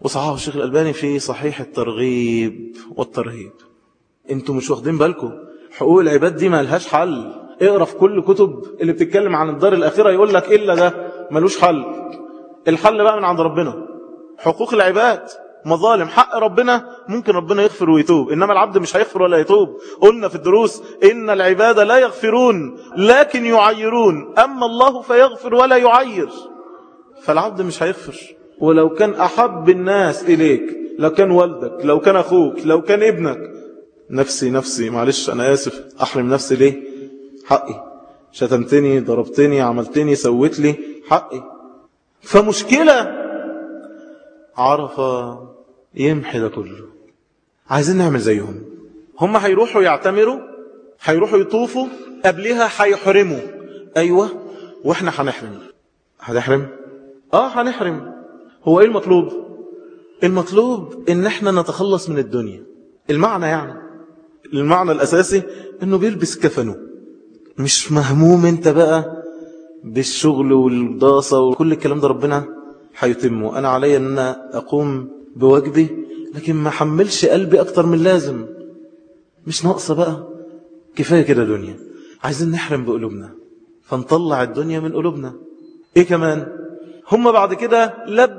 وصححه الشيخ الألباني في صحيح الترغيب والترهيب انتوا مش واخدين بالكم حقوق العباد دي ما لهاش حل اقرا في كل كتب اللي بتتكلم عن الدار الأخيرة يقول لك إلا ده ملوش حل الحل بقى من عند ربنا حقوق العباد مظالم حق ربنا ممكن ربنا يغفر ويتوب إنما العبد مش هيغفر ولا يتوب قلنا في الدروس إن العباد لا يغفرون لكن يعيرون أما الله فيغفر ولا يعير فالعبد مش هيغفر ولو كان أحب الناس إليك لو كان والدك لو كان أخوك لو كان ابنك نفسي نفسي معلش أنا آسف أحرم نفسي ليه حقي شتمتني ضربتني عملتني سويت لي حقي فمشكلة عرف يمحي ده كله عايزين نعمل زيهم هم هيروحوا يعتمروا هيروحوا يطوفوا قبلها هيحرموا ايوه واحنا هنحرم هنحرم اه هنحرم هو ايه المطلوب المطلوب ان احنا نتخلص من الدنيا المعنى يعني المعنى الاساسي انه بيلبس كفنه مش مهموم انت بقى بالشغل والداسة وكل الكلام ده ربنا هيتمه انا علي ان انا اقوم بواجبي لكن ما حملش قلبي اكتر من لازم مش ناقصة بقى كفاية كده دنيا عايزين نحرم بقلوبنا فنطلع الدنيا من قلوبنا ايه كمان هم بعد كده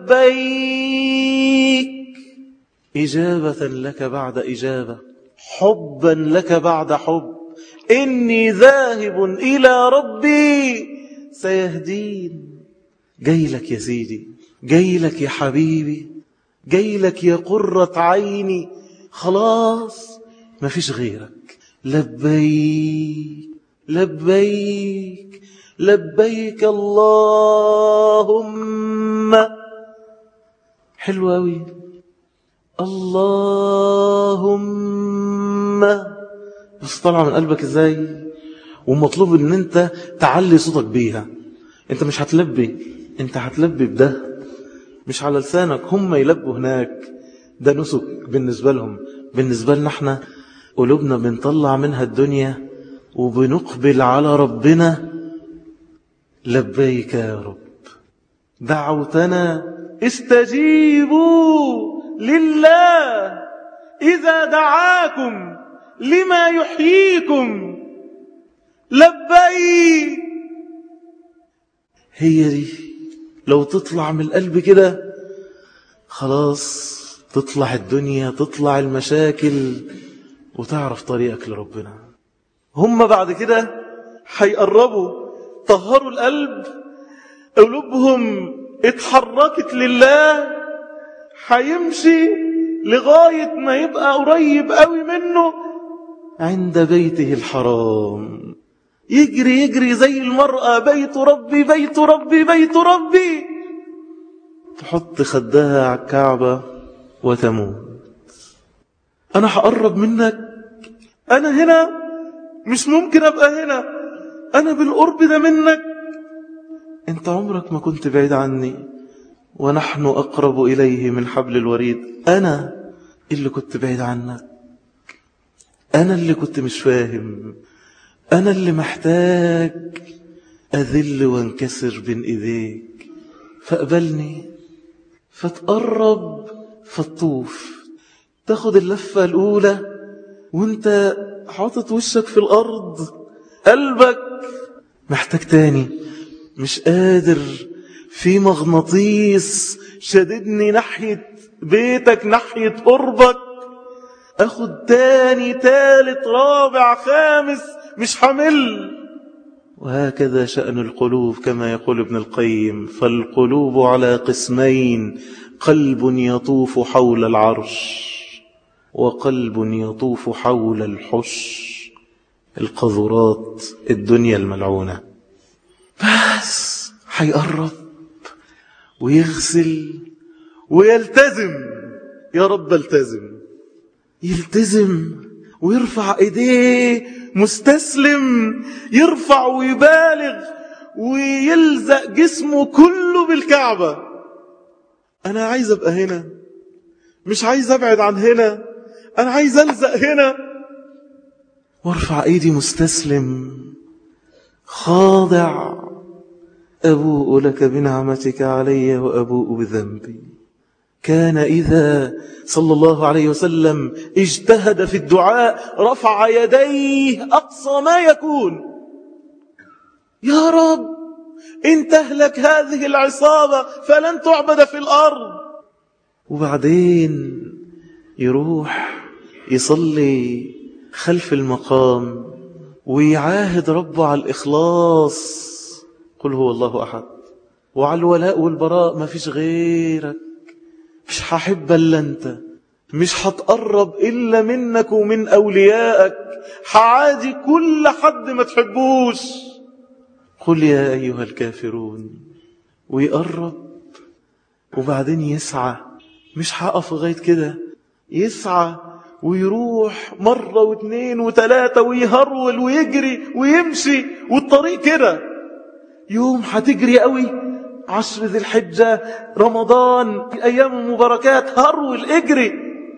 لبيك إجابة لك بعد إجابة حبا لك بعد حب إني ذاهب إلى ربي سيهدين جاي لك يا سيدي جاي لك يا حبيبي جاي لك يا قرة عيني خلاص ما فيش غيرك لبيك لبيك لبيك اللهم حلو قوي اللهم بس طالعه من قلبك ازاي ومطلوب ان انت تعلي صوتك بيها انت مش هتلبي انت هتلبي بده مش على لسانك هم يلبوا هناك ده نسك بالنسبة لهم بالنسبة لنا احنا قلوبنا بنطلع منها الدنيا وبنقبل على ربنا لبيك يا رب دعوتنا استجيبوا لله إذا دعاكم لما يحييكم لبيك هي دي لو تطلع من القلب كده خلاص تطلع الدنيا تطلع المشاكل وتعرف طريقك لربنا هم بعد كده هيقربوا طهروا القلب قلوبهم اتحركت لله هيمشي لغاية ما يبقى قريب قوي منه عند بيته الحرام يجري يجري زي المرأة بيت ربي بيت ربي بيت ربي تحط خدها على الكعبة وتموت أنا هقرب منك أنا هنا مش ممكن أبقى هنا أنا بالقرب ده منك أنت عمرك ما كنت بعيد عني ونحن أقرب إليه من حبل الوريد أنا اللي كنت بعيد عنك أنا اللي كنت مش فاهم أنا اللي محتاج أذل وانكسر بين إيديك فاقبلني فتقرب فتطوف تاخد اللفة الأولى وانت حاطط وشك في الأرض قلبك محتاج تاني مش قادر في مغناطيس شددني ناحية بيتك ناحية قربك اخد تاني تالت رابع خامس مش حمل وهكذا شأن القلوب كما يقول ابن القيم فالقلوب على قسمين قلب يطوف حول العرش وقلب يطوف حول الحش القذرات الدنيا الملعونة بس هيقرب ويغسل ويلتزم يا رب التزم يلتزم ويرفع ايديه مستسلم يرفع ويبالغ ويلزق جسمه كله بالكعبة أنا عايز أبقى هنا مش عايز أبعد عن هنا أنا عايز ألزق هنا وارفع ايدي مستسلم خاضع أبوء لك بنعمتك علي وأبوء بذنبي كان إذا صلى الله عليه وسلم اجتهد في الدعاء رفع يديه أقصى ما يكون يا رب إن تهلك هذه العصابة فلن تعبد في الأرض وبعدين يروح يصلي خلف المقام ويعاهد ربه على الإخلاص قل هو الله أحد وعلى الولاء والبراء ما فيش غيرك مش هحب إلا أنت مش هتقرب إلا منك ومن أوليائك حعادي كل حد ما تحبوش قل يا أيها الكافرون ويقرب وبعدين يسعى مش هقف لغاية كده يسعى ويروح مرة واثنين وثلاثة ويهرول ويجري ويمشي والطريق كده يوم هتجري قوي عشر ذي الحجة رمضان أيام المباركات هرول اجري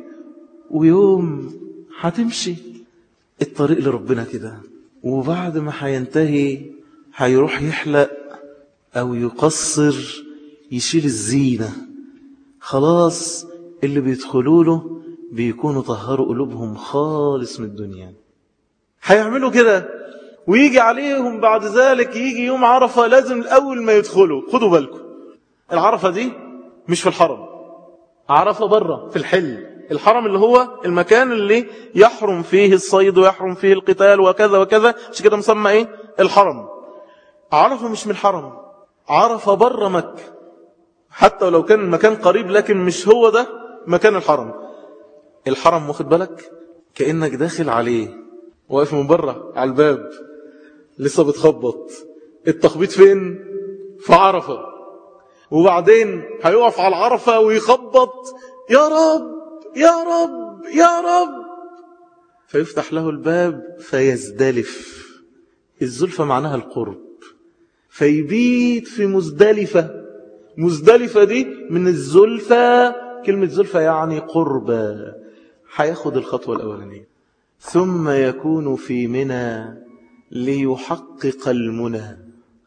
ويوم هتمشي الطريق لربنا كده وبعد ما هينتهي هيروح يحلق أو يقصر يشيل الزينة خلاص اللي بيدخلوا له بيكونوا طهروا قلوبهم خالص من الدنيا هيعملوا كده ويجي عليهم بعد ذلك يجي يوم عرفة لازم الأول ما يدخلوا خدوا بالكم العرفة دي مش في الحرم عرفة بره في الحل الحرم اللي هو المكان اللي يحرم فيه الصيد ويحرم فيه القتال وكذا وكذا مش كده مسمى ايه الحرم عرفة مش من الحرم عرفة بره مكة حتى ولو كان المكان قريب لكن مش هو ده مكان الحرم الحرم واخد بالك كأنك داخل عليه واقف من بره على الباب لسه بتخبط التخبيط فين في عرفة وبعدين هيقف على العرفة ويخبط يا رب يا رب يا رب فيفتح له الباب فيزدلف الزلفة معناها القرب فيبيت في مزدلفة مزدلفة دي من الزلفة كلمة زلفة يعني قربة هياخد الخطوة الأولانية ثم يكون في منى ليحقق المنى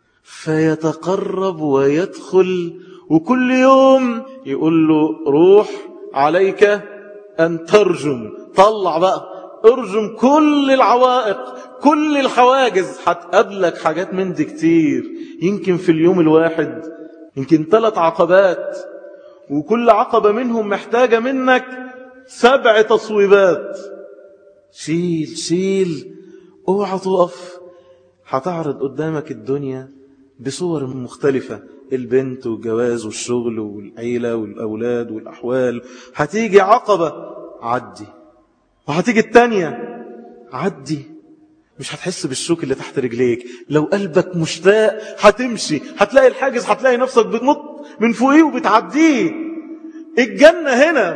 فيتقرب ويدخل وكل يوم يقول له روح عليك أن ترجم طلع بقى ارجم كل العوائق كل الحواجز هتقابلك حاجات من دي كتير يمكن في اليوم الواحد يمكن ثلاث عقبات وكل عقبة منهم محتاجة منك سبع تصويبات شيل شيل اوعى تقف هتعرض قدامك الدنيا بصور مختلفة البنت والجواز والشغل والعيلة والأولاد والأحوال هتيجي عقبة عدي وهتيجي التانية عدي مش هتحس بالشوك اللي تحت رجليك لو قلبك مشتاق هتمشي هتلاقي الحاجز هتلاقي نفسك بتنط من فوقيه وبتعديه الجنة هنا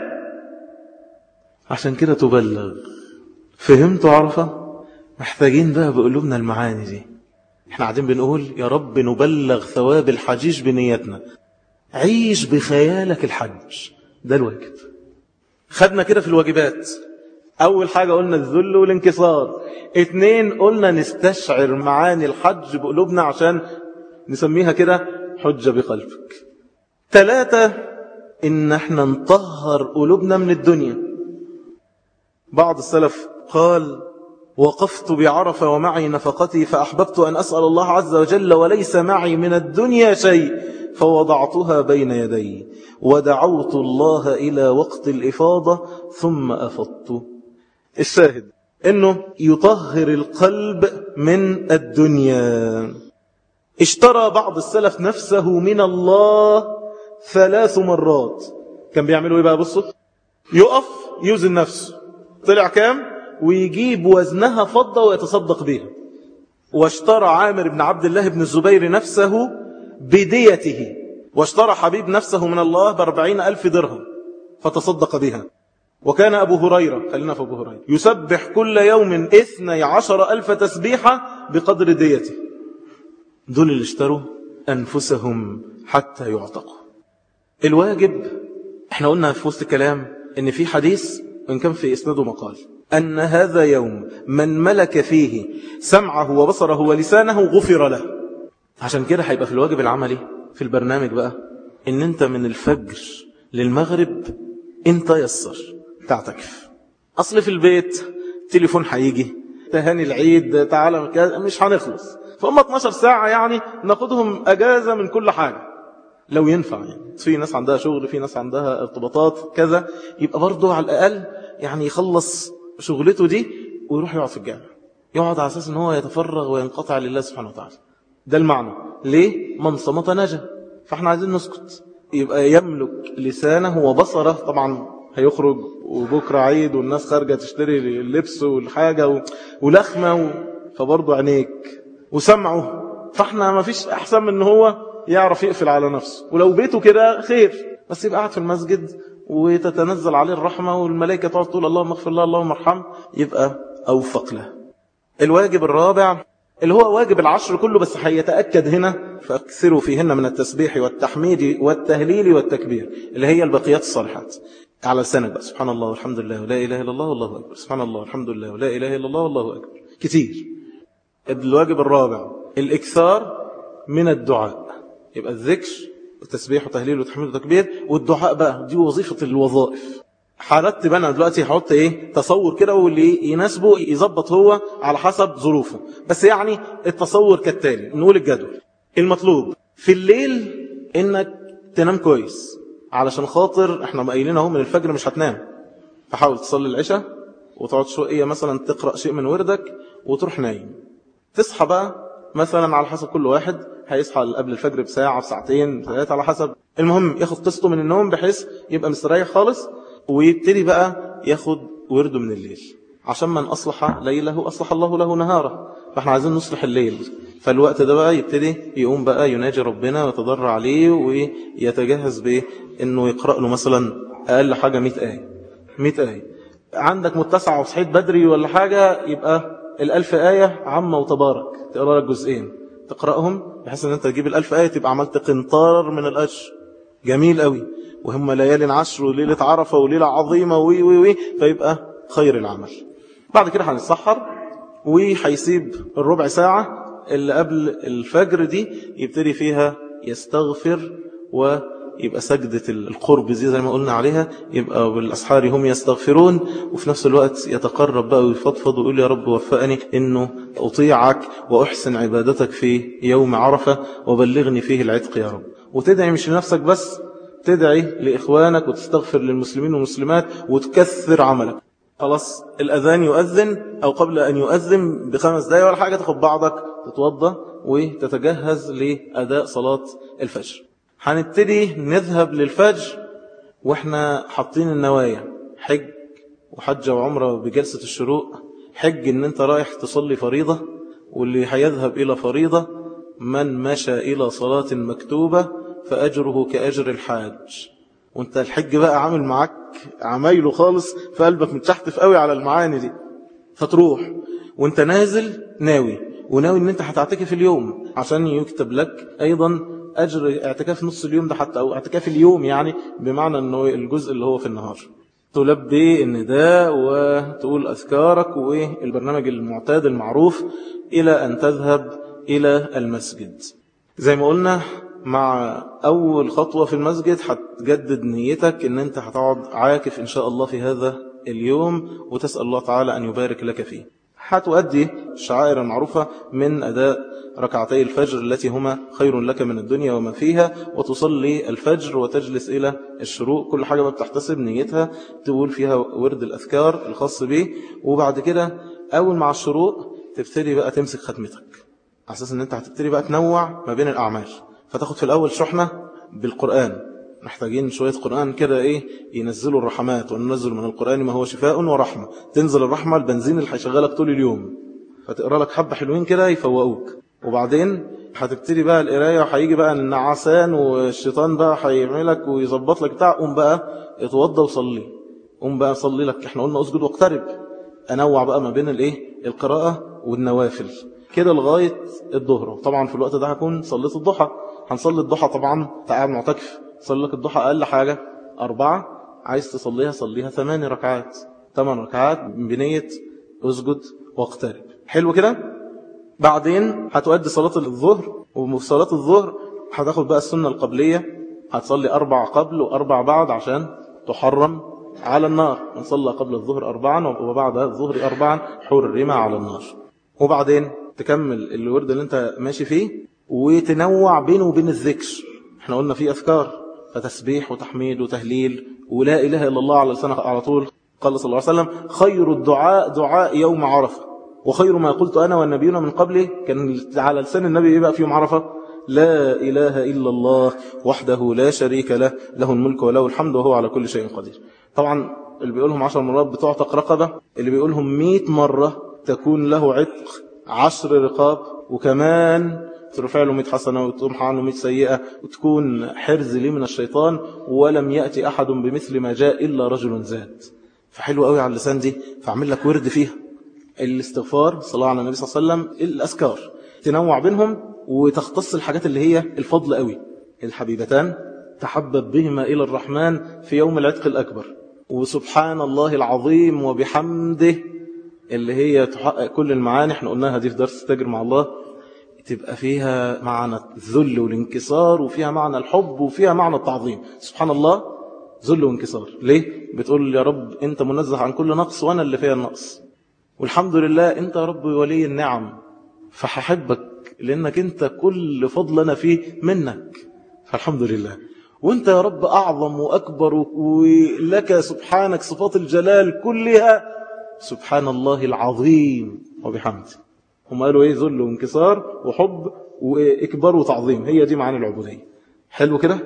عشان كده تبلغ فهمتوا عرفة محتاجين بقى بقلوبنا المعاني دي احنا قاعدين بنقول يا رب نبلغ ثواب الحجيج بنيتنا عيش بخيالك الحج ده الواجب خدنا كده في الواجبات أول حاجة قلنا الذل والانكسار اتنين قلنا نستشعر معاني الحج بقلوبنا عشان نسميها كده حجة بقلبك ثلاثة إن احنا نطهر قلوبنا من الدنيا بعض السلف قال وقفت بعرفة ومعي نفقتي فأحببت أن أسأل الله عز وجل وليس معي من الدنيا شيء فوضعتها بين يدي ودعوت الله إلى وقت الإفاضة ثم أفضت الشاهد أنه يطهر القلب من الدنيا اشترى بعض السلف نفسه من الله ثلاث مرات كان بيعملوا ايه بقى بصوا يقف يوزن نفسه طلع كام ويجيب وزنها فضة ويتصدق بها واشترى عامر بن عبد الله بن الزبير نفسه بديته واشترى حبيب نفسه من الله باربعين ألف درهم فتصدق بها وكان أبو هريرة خلينا في أبو هريرة يسبح كل يوم إثني عشر ألف تسبيحة بقدر ديته دول اللي اشتروا أنفسهم حتى يعتقوا الواجب احنا قلنا في وسط الكلام ان في حديث وان كان في اسناده مقال أن هذا يوم من ملك فيه سمعه وبصره ولسانه غفر له عشان كده هيبقى في الواجب العملي في البرنامج بقى ان انت من الفجر للمغرب انت يسر تعتكف اصل في البيت تليفون هيجي تهاني العيد تعالى مش هنخلص فهم 12 ساعة يعني ناخدهم اجازة من كل حاجة لو ينفع يعني في ناس عندها شغل في ناس عندها ارتباطات كذا يبقى برضه على الأقل يعني يخلص شغلته دي ويروح يقعد في الجامع يقعد على أساس ان هو يتفرغ وينقطع لله سبحانه وتعالى ده المعنى ليه من صمت نجا فاحنا عايزين نسكت يبقى يملك لسانه وبصره طبعا هيخرج وبكرة عيد والناس خارجة تشتري اللبس والحاجة و... ولخمة و... فبرضه عينيك وسمعه فاحنا ما فيش أحسن من ان هو يعرف يقفل على نفسه ولو بيته كده خير بس يبقى قاعد في المسجد وتتنزل عليه الرحمة والملائكة تقعد تقول اللهم اغفر الله اللهم ارحمه يبقى أوفق له الواجب الرابع اللي هو واجب العشر كله بس هيتأكد هنا فأكثروا فيهن من التسبيح والتحميد والتهليل والتكبير اللي هي البقيات الصالحات على لسانك بقى سبحان الله والحمد لله ولا إله إلا الله والله أكبر سبحان الله والحمد لله ولا إله إلا الله والله أكبر كتير الواجب الرابع الإكثار من الدعاء يبقى الذكر والتسبيح وتهليل وتحميد وتكبير والدعاء بقى دي وظيفة الوظائف حالات انا دلوقتي هحط ايه تصور كده واللي يناسبه يظبط هو على حسب ظروفه بس يعني التصور كالتالي نقول الجدول المطلوب في الليل انك تنام كويس علشان خاطر احنا قايلين اهو من الفجر مش هتنام فحاول تصلي العشاء وتقعد شويه مثلا تقرا شيء من وردك وتروح نايم تصحى بقى مثلا على حسب كل واحد هيصحى قبل الفجر بساعه بساعتين ثلاثه على حسب المهم ياخد قسطه من النوم بحيث يبقى مستريح خالص ويبتدي بقى ياخد ورده من الليل عشان من أصلح ليله أصلح الله له نهاره فاحنا عايزين نصلح الليل فالوقت ده بقى يبتدي يقوم بقى يناجي ربنا ويتضرع عليه ويتجهز بأنه يقرأ له مثلا أقل حاجة 100 آية 100 آية عندك متسع وصحيت بدري ولا حاجة يبقى الألف آية عامة وتبارك تقرأ لك جزئين تقرأهم بحيث أن أنت تجيب الألف آية تبقى عملت قنطار من الأجر جميل قوي وهم ليالي عشر وليلة عرفة وليلة عظيمة وي وي وي فيبقى خير العمل بعد كده هنتسحر وهيسيب الربع ساعة اللي قبل الفجر دي يبتدي فيها يستغفر ويبقى سجدة القرب زي زي ما قلنا عليها يبقى بالأسحار هم يستغفرون وفي نفس الوقت يتقرب بقى ويفضفض ويقول يا رب وفقني إنه أطيعك وأحسن عبادتك في يوم عرفة وبلغني فيه العتق يا رب وتدعي مش لنفسك بس تدعي لإخوانك وتستغفر للمسلمين والمسلمات وتكثر عملك خلاص الأذان يؤذن أو قبل أن يؤذن بخمس دقايق ولا حاجة تاخد بعضك تتوضى وتتجهز لأداء صلاة الفجر هنبتدي نذهب للفجر واحنا حاطين النوايا حج وحجة وعمرة بجلسة الشروق حج ان انت رايح تصلي فريضة واللي هيذهب الى فريضة من مشى الى صلاة مكتوبة فأجره كأجر الحاج وانت الحج بقى عامل معاك عمايله خالص في قلبك متشحتف قوي على المعاني دي فتروح وانت نازل ناوي وناوي ان انت هتعتكف اليوم عشان يكتب لك ايضا اجر اعتكاف نص اليوم ده حتى او اعتكاف اليوم يعني بمعنى انه الجزء اللي هو في النهار تلبي النداء وتقول اذكارك والبرنامج المعتاد المعروف الى ان تذهب الى المسجد زي ما قلنا مع أول خطوة في المسجد هتجدد نيتك ان انت هتقعد عاكف ان شاء الله في هذا اليوم وتسأل الله تعالى أن يبارك لك فيه هتؤدي الشعائر المعروفة من أداء ركعتي الفجر التي هما خير لك من الدنيا وما فيها وتصلي الفجر وتجلس إلى الشروق كل حاجة بتحتسب نيتها تقول فيها ورد الأذكار الخاص به وبعد كده أول مع الشروق تبتدي بقى تمسك ختمتك على أساس أن أنت هتبتدي بقى تنوع ما بين الأعمال فتاخد في الأول شحنة بالقرآن محتاجين شوية قرآن كده إيه ينزلوا الرحمات وننزل من القرآن ما هو شفاء ورحمة تنزل الرحمة البنزين اللي هيشغلك طول اليوم فتقرأ لك حبة حلوين كده يفوقوك وبعدين هتبتدي بقى القراية وهيجي بقى النعسان والشيطان بقى هيعملك ويظبط لك بتاع قوم بقى اتوضى وصلي قوم بقى صلي لك احنا قلنا اسجد واقترب انوع بقى ما بين الايه القراءة والنوافل كده لغاية الظهر طبعا في الوقت ده هكون صليت الضحى هنصلي الضحى طبعا تعال معتكف صلي لك الضحى أقل حاجة أربعة عايز تصليها صليها ثمان ركعات ثمان ركعات بنية اسجد واقترب حلو كده بعدين هتؤدي صلاة الظهر وفي صلاة الظهر هتاخد بقى السنة القبلية هتصلي أربع قبل وأربع بعد عشان تحرم على النار من صلى قبل الظهر أربعا وبعد الظهر أربعا حرم على النار وبعدين تكمل الورد اللي انت ماشي فيه وتنوع بينه وبين الذكر احنا قلنا فيه أذكار فتسبيح وتحميد وتهليل ولا إله إلا الله على لسانك على طول قال صلى الله عليه وسلم خير الدعاء دعاء يوم عرفة وخير ما قلت أنا والنبيون من قبلي كان على لسان النبي إيه بقى في يوم عرفة لا إله إلا الله وحده لا شريك له له الملك وله الحمد وهو على كل شيء قدير طبعا اللي بيقولهم عشر مرات بتعتق رقبة اللي بيقولهم مئة مرة تكون له عتق عشر رقاب وكمان ترفع له 100 حسنة وتمحى عنه 100 سيئة وتكون حرز لي من الشيطان ولم يأتي أحد بمثل ما جاء إلا رجل زاد فحلو قوي على اللسان دي فاعمل لك ورد فيها الاستغفار صلاة على النبي صلى الله عليه وسلم الأذكار تنوع بينهم وتختص الحاجات اللي هي الفضل قوي الحبيبتان تحبب بهما إلى الرحمن في يوم العتق الأكبر وسبحان الله العظيم وبحمده اللي هي تحقق كل المعاني احنا قلناها دي في درس تجر مع الله تبقى فيها معنى الذل والانكسار وفيها معنى الحب وفيها معنى التعظيم سبحان الله ذل وانكسار ليه؟ بتقول يا رب انت منزه عن كل نقص وانا اللي فيها النقص والحمد لله انت يا رب ولي النعم فححبك لانك انت كل فضل انا فيه منك فالحمد لله وانت يا رب اعظم واكبر ولك سبحانك صفات الجلال كلها سبحان الله العظيم وبحمده هم قالوا ايه ذل وانكسار وحب واكبار وتعظيم هي دي معاني العبوديه حلو كده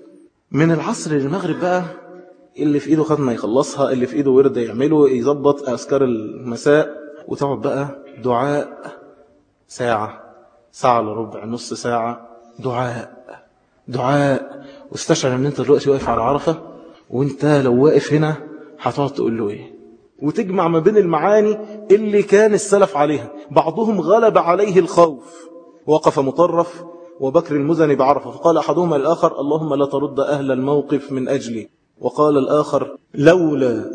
من العصر للمغرب بقى اللي في ايده ختمه يخلصها اللي في ايده ورد يعمله يظبط اذكار المساء وتقعد بقى دعاء ساعه ساعه الا ربع نص ساعه دعاء دعاء واستشعر ان انت دلوقتي واقف على عرفه وانت لو واقف هنا هتقعد تقول له ايه وتجمع ما بين المعاني اللي كان السلف عليها بعضهم غلب عليه الخوف وقف مطرف وبكر المزني بعرفة فقال أحدهما للآخر اللهم لا ترد أهل الموقف من أجلي وقال الآخر لولا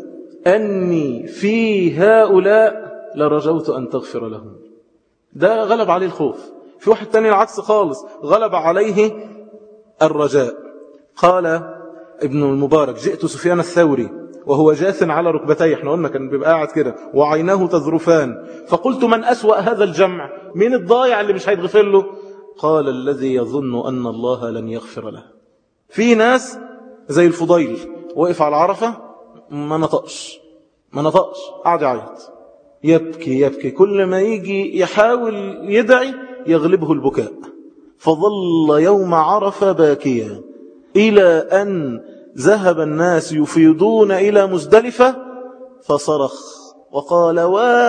أني في هؤلاء لرجوت أن تغفر لهم ده غلب عليه الخوف في واحد تاني العكس خالص غلب عليه الرجاء قال ابن المبارك جئت سفيان الثوري وهو جاث على ركبتيه احنا قلنا كان بيبقى قاعد كده وعيناه تذرفان فقلت من أسوأ هذا الجمع مين الضايع اللي مش هيتغفر له قال الذي يظن أن الله لن يغفر له في ناس زي الفضيل وقف على العرفة ما نطقش ما نطقش قعد يعيط يبكي يبكي كل ما يجي يحاول يدعي يغلبه البكاء فظل يوم عرفة باكيا إلى أن ذهب الناس يفيضون إلى مزدلفة فصرخ وقال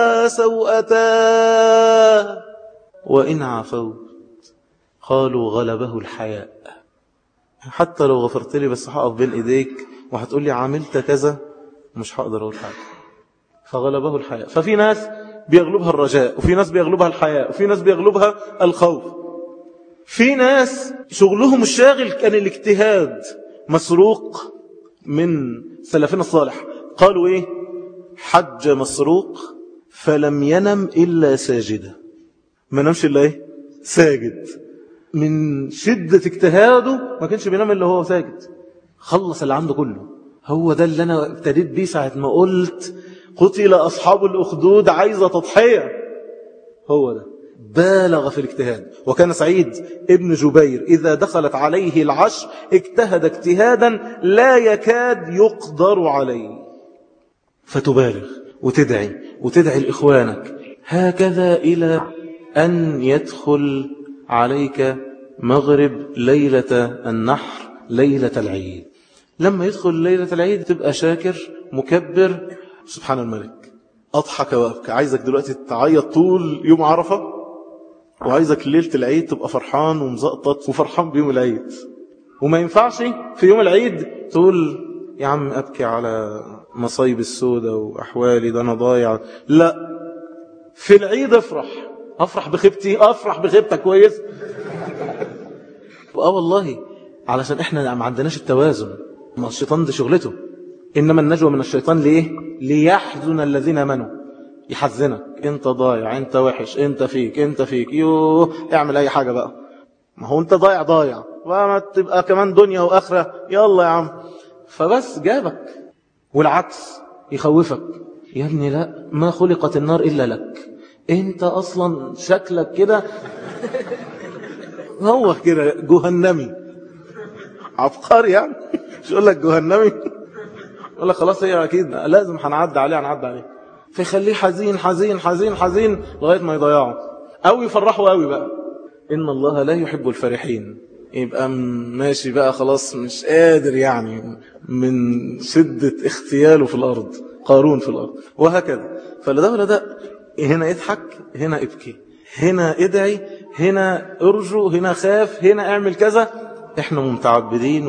واسوأتاه وإن عفوت قالوا غلبه الحياء حتى لو غفرت لي بس هقف بين إيديك وهتقول لي عملت كذا مش هقدر أقول حاجة فغلبه الحياء ففي ناس بيغلبها الرجاء وفي ناس بيغلبها الحياء وفي ناس بيغلبها الخوف في ناس شغلهم الشاغل كان الاجتهاد مسروق من سلفنا الصالح قالوا ايه حج مسروق فلم ينم إلا ساجدا ما نمش إلا ايه ساجد من شدة اجتهاده ما كانش بينام إلا هو ساجد خلص اللي عنده كله هو ده اللي أنا ابتديت بيه ساعة ما قلت قتل أصحاب الأخدود عايزة تضحية هو ده بالغ في الاجتهاد وكان سعيد ابن جبير إذا دخلت عليه العشر اجتهد اجتهادا لا يكاد يقدر عليه فتبالغ وتدعي وتدعي لإخوانك هكذا إلى أن يدخل عليك مغرب ليلة النحر ليلة العيد لما يدخل ليلة العيد تبقى شاكر مكبر سبحان الملك أضحك وأبكى عايزك دلوقتي تعيط طول يوم عرفة وعايزك ليلة العيد تبقى فرحان ومزقطط وفرحان بيوم العيد وما ينفعش في يوم العيد تقول يا عم أبكي على مصايب السودة وأحوالي ده أنا ضايع لا في العيد افرح أفرح بخيبتي أفرح بخيبتك كويس آه والله علشان احنا ما عندناش التوازن ما الشيطان ده شغلته إنما النجوى من الشيطان ليه ليحزن الذين امنوا يحزنك انت ضايع انت وحش انت فيك انت فيك يوه اعمل اي حاجة بقى ما هو انت ضايع ضايع وما تبقى كمان دنيا وآخرة يلا يا عم فبس جابك والعكس يخوفك يا ابني لا ما خلقت النار إلا لك انت أصلا شكلك كده هو كده جهنمي عبقري يعني مش يقول لك جهنمي يقول لك خلاص هي اكيد لازم هنعدي عليه هنعدي عليه فيخليه حزين حزين حزين حزين لغايه ما يضيعه او يفرحه قوي بقى ان الله لا يحب الفرحين يبقى ماشي بقى خلاص مش قادر يعني من شدة اختياله في الأرض قارون في الأرض وهكذا فلا ولا ده هنا يضحك هنا ابكي هنا ادعي هنا ارجو هنا خاف هنا اعمل كذا احنا متعبدين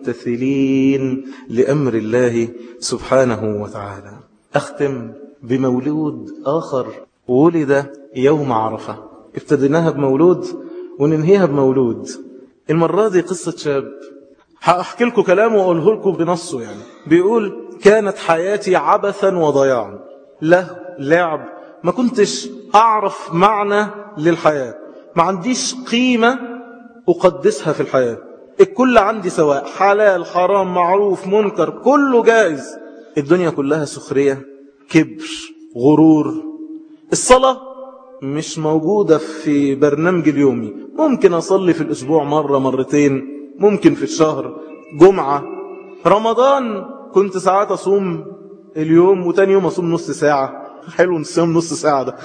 وممتثلين لأمر الله سبحانه وتعالى أختم بمولود آخر ولد يوم عرفة ابتديناها بمولود وننهيها بمولود المرة دي قصة شاب هأحكي لكم كلامه وأقوله لكم بنصه يعني بيقول كانت حياتي عبثا وضياعا له لعب ما كنتش أعرف معنى للحياة ما عنديش قيمة أقدسها في الحياة الكل عندي سواء حلال حرام معروف منكر كله جائز الدنيا كلها سخرية كبر غرور الصلاة مش موجودة في برنامج اليومي ممكن أصلي في الأسبوع مرة مرتين ممكن في الشهر جمعة رمضان كنت ساعات أصوم اليوم وتاني يوم أصوم نص ساعة حلو نصوم نص ساعة ده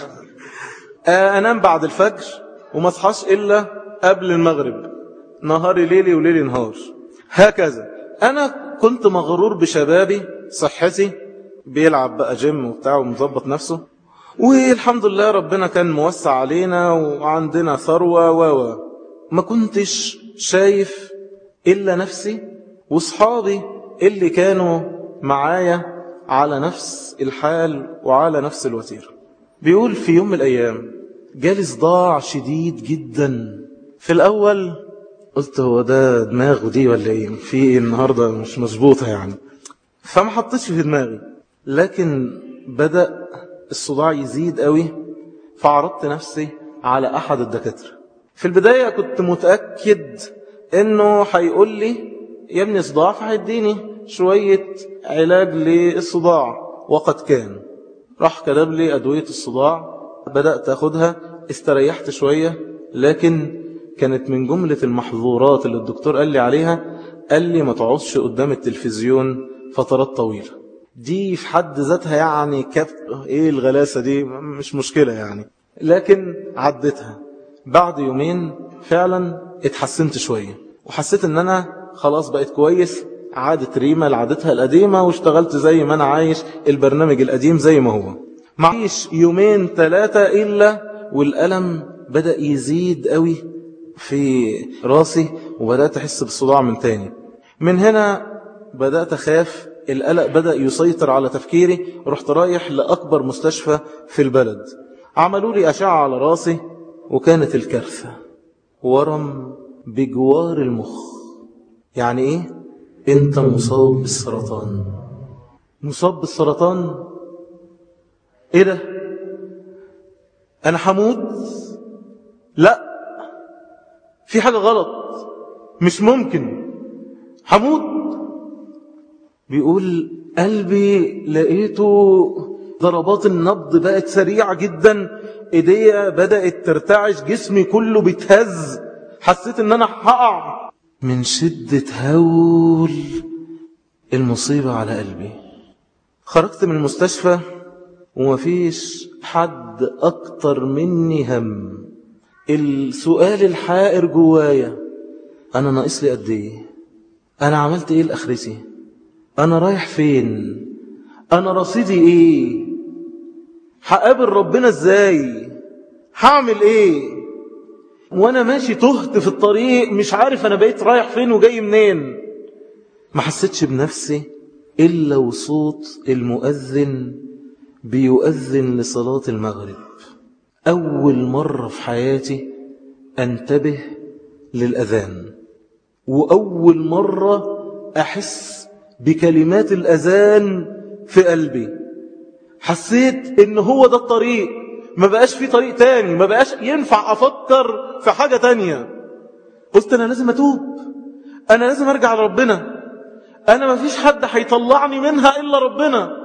أنام بعد الفجر وما اصحاش إلا قبل المغرب نهاري ليلي وليلي نهار هكذا أنا كنت مغرور بشبابي صحتي بيلعب بقى جيم وبتاع ومظبط نفسه والحمد لله ربنا كان موسع علينا وعندنا ثروة و ما كنتش شايف إلا نفسي وصحابي اللي كانوا معايا على نفس الحال وعلى نفس الوتيرة بيقول في يوم من الأيام جالي صداع شديد جدا في الأول قلت هو ده دماغه دي ولا ايه في ايه النهاردة مش مظبوطة يعني فما حطيتش في دماغي لكن بدأ الصداع يزيد قوي فعرضت نفسي على أحد الدكاترة في البداية كنت متأكد انه هيقول لي يا ابني صداع فهيديني شوية علاج للصداع وقد كان راح كتب لي أدوية الصداع بدأت أخدها استريحت شوية لكن كانت من جملة المحظورات اللي الدكتور قال لي عليها قال لي ما تقعدش قدام التلفزيون فترات طويلة دي في حد ذاتها يعني كب... ايه الغلاسة دي مش مشكلة يعني لكن عدتها بعد يومين فعلا اتحسنت شوية وحسيت ان انا خلاص بقيت كويس عادت ريما لعادتها القديمة واشتغلت زي ما انا عايش البرنامج القديم زي ما هو معيش يومين ثلاثة إلا والألم بدأ يزيد قوي في راسي وبدأت أحس بالصداع من تاني من هنا بدأت أخاف القلق بدأ يسيطر على تفكيري رحت رايح لأكبر مستشفى في البلد عملوا لي أشعة على راسي وكانت الكارثة ورم بجوار المخ يعني إيه؟ أنت مصاب بالسرطان مصاب بالسرطان إيه ده؟ أنا حمود؟ لا في حاجة غلط مش ممكن حمود بيقول قلبي لقيته ضربات النبض بقت سريعة جدا ايديا بدأت ترتعش جسمي كله بيتهز حسيت ان انا هقع من شدة هول المصيبة على قلبي خرجت من المستشفى ومفيش حد اكتر مني هم السؤال الحائر جوايا انا ناقص لي قد ايه انا عملت ايه لاخرتي انا رايح فين انا رصيدي ايه هقابل ربنا ازاي هعمل ايه وانا ماشي تهت في الطريق مش عارف انا بقيت رايح فين وجاي منين ما حسيتش بنفسي الا وصوت المؤذن بيؤذن لصلاة المغرب أول مرة في حياتي أنتبه للأذان وأول مرة أحس بكلمات الأذان في قلبي حسيت إن هو ده الطريق ما بقاش في طريق تاني ما بقاش ينفع أفكر في حاجة تانية قلت أنا لازم أتوب أنا لازم أرجع لربنا أنا ما فيش حد هيطلعني منها إلا ربنا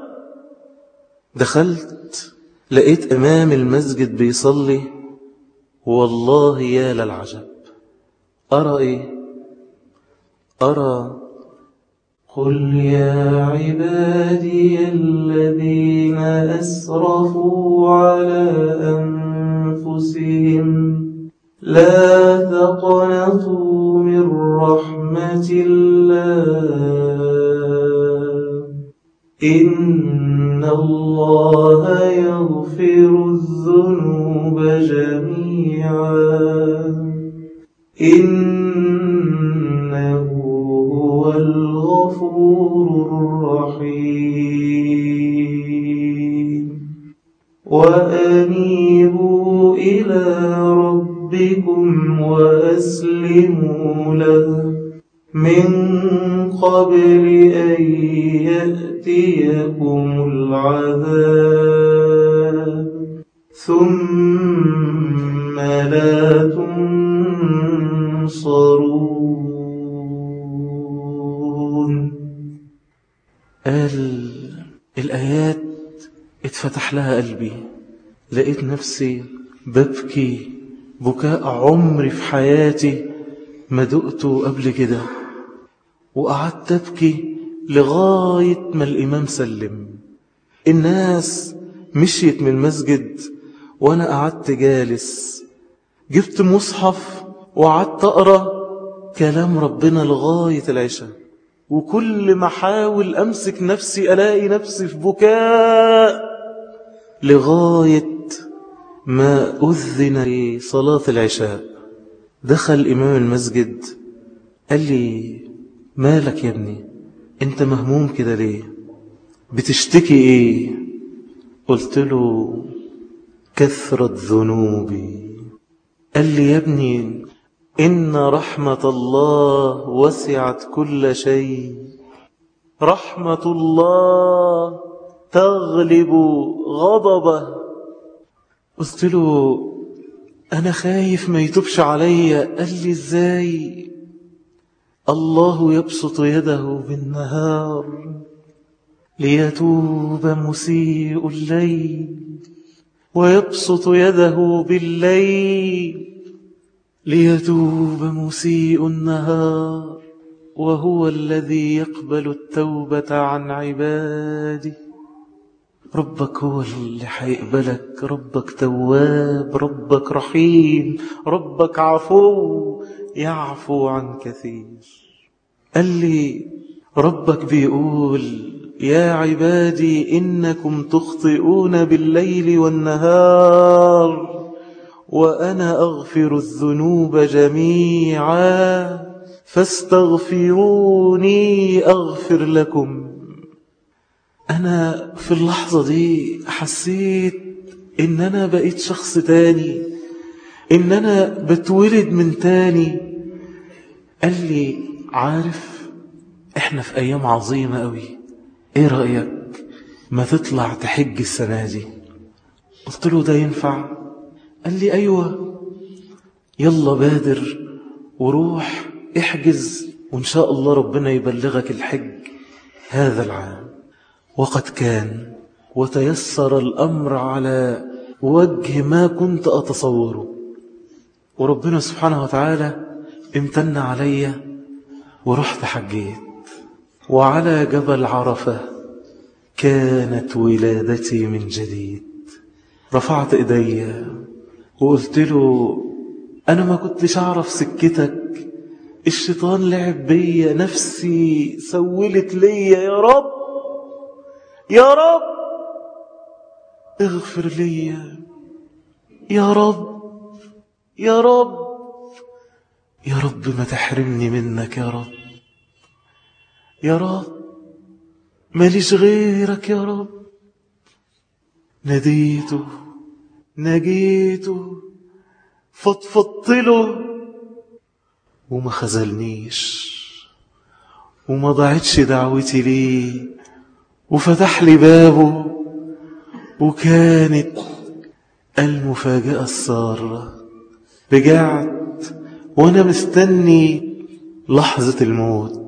دخلت لقيت إمام المسجد بيصلي والله يا للعجب أرى إيه أرى قل يا عبادي الذين أسرفوا على أنفسهم لا تقنطوا من رحمة الله إن الله يغفر الذنوب جميعا إنه هو الغفور الرحيم وأنيبوا إلى ربكم وأسلموا له من قبل أن يأتيكم العذاب ثم لا تنصرون قال الآيات اتفتح لها قلبي لقيت نفسي ببكي بكاء عمري في حياتي ما دقته قبل كده وقعدت أبكي لغاية ما الإمام سلم الناس مشيت من المسجد وأنا قعدت جالس جبت مصحف وقعدت أقرأ كلام ربنا لغاية العشاء وكل ما حاول أمسك نفسي ألاقي نفسي في بكاء لغاية ما أذن لصلاة العشاء دخل إمام المسجد قال لي مالك يا ابني انت مهموم كده ليه بتشتكي ايه قلت له كثرة ذنوبي قال لي يا ابني إن رحمة الله وسعت كل شيء رحمة الله تغلب غضبه قلت له أنا خايف ما يتوبش عليا قال لي إزاي الله يبسط يده بالنهار ليتوب مسيء الليل ويبسط يده بالليل ليتوب مسيء النهار وهو الذي يقبل التوبة عن عباده ربك هو اللي هيقبلك ربك تواب ربك رحيم ربك عفو يعفو عن كثير قال لي ربك بيقول يا عبادي إنكم تخطئون بالليل والنهار وأنا أغفر الذنوب جميعا فاستغفروني أغفر لكم أنا في اللحظة دي حسيت إن أنا بقيت شخص تاني إن أنا بتولد من تاني قال لي عارف إحنا في أيام عظيمة قوي إيه رأيك ما تطلع تحج السنة دي قلت له ده ينفع قال لي أيوة يلا بادر وروح احجز وإن شاء الله ربنا يبلغك الحج هذا العام وقد كان وتيسر الأمر على وجه ما كنت أتصوره وربنا سبحانه وتعالى امتن علي ورحت حجيت وعلى جبل عرفة كانت ولادتي من جديد رفعت ايدي وقلت له أنا ما كنتش أعرف سكتك الشيطان لعب بيا نفسي سولت ليا يا رب يا رب اغفر لي يا رب يا رب يا رب ما تحرمني منك يا رب يا رب ماليش غيرك يا رب ناديته نجيته فضفضت له وما خذلنيش وما ضاعتش دعوتي ليه وفتح لي بابه وكانت المفاجأة السارة رجعت وأنا مستني لحظة الموت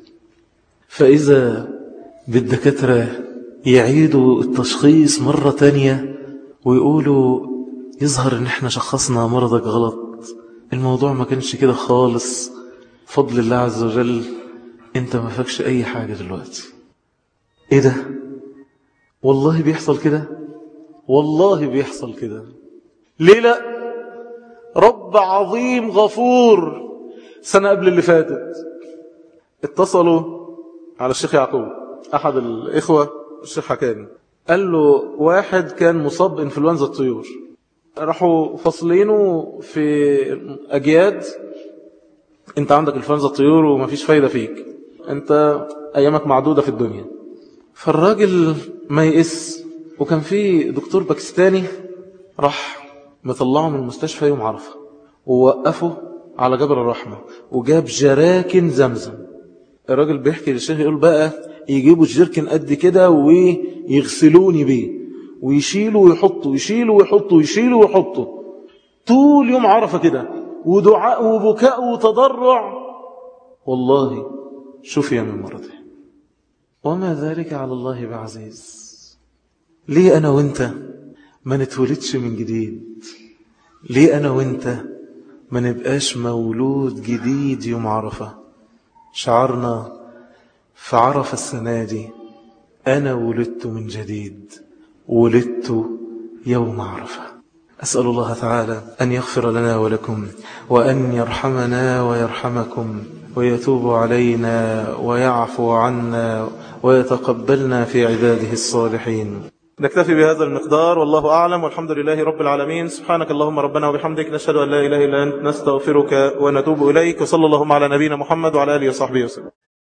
فإذا بالدكاترة يعيدوا التشخيص مرة تانية ويقولوا يظهر ان احنا شخصنا مرضك غلط الموضوع ما كانش كده خالص فضل الله عز وجل انت ما فاكش اي حاجة دلوقتي ايه ده والله بيحصل كده والله بيحصل كده ليه لا رب عظيم غفور سنة قبل اللي فاتت اتصلوا على الشيخ يعقوب أحد الإخوة الشيخ حكاني قال له واحد كان مصاب بإنفلونزا الطيور راحوا فصلينه في أجياد انت عندك إنفلونزا الطيور ومفيش فايدة فيك انت أيامك معدودة في الدنيا فالراجل ما يئس وكان في دكتور باكستاني راح مطلعه من المستشفى يوم عرفة ووقفه على جبل الرحمة وجاب جراكن زمزم الراجل بيحكي للشيخ يقول بقى يجيبوا الجركن قد كده ويغسلوني بيه ويشيلوا ويحطوا يشيلوا ويحطوا يشيلوا ويحطوا طول يوم عرفة كده ودعاء وبكاء وتضرع والله شفي من مرضه وما ذلك على الله بعزيز ليه أنا وانت ما نتولدش من جديد ليه أنا وانت ما نبقاش مولود جديد يوم عرفة شعرنا في عرفة السنة دي أنا ولدت من جديد ولدت يوم عرفة أسأل الله تعالى أن يغفر لنا ولكم وأن يرحمنا ويرحمكم ويتوب علينا ويعفو عنا ويتقبلنا في عباده الصالحين نكتفي بهذا المقدار والله أعلم والحمد لله رب العالمين سبحانك اللهم ربنا وبحمدك نشهد أن لا إله إلا أنت نستغفرك ونتوب إليك وصلى اللهم على نبينا محمد وعلى آله وصحبه وسلم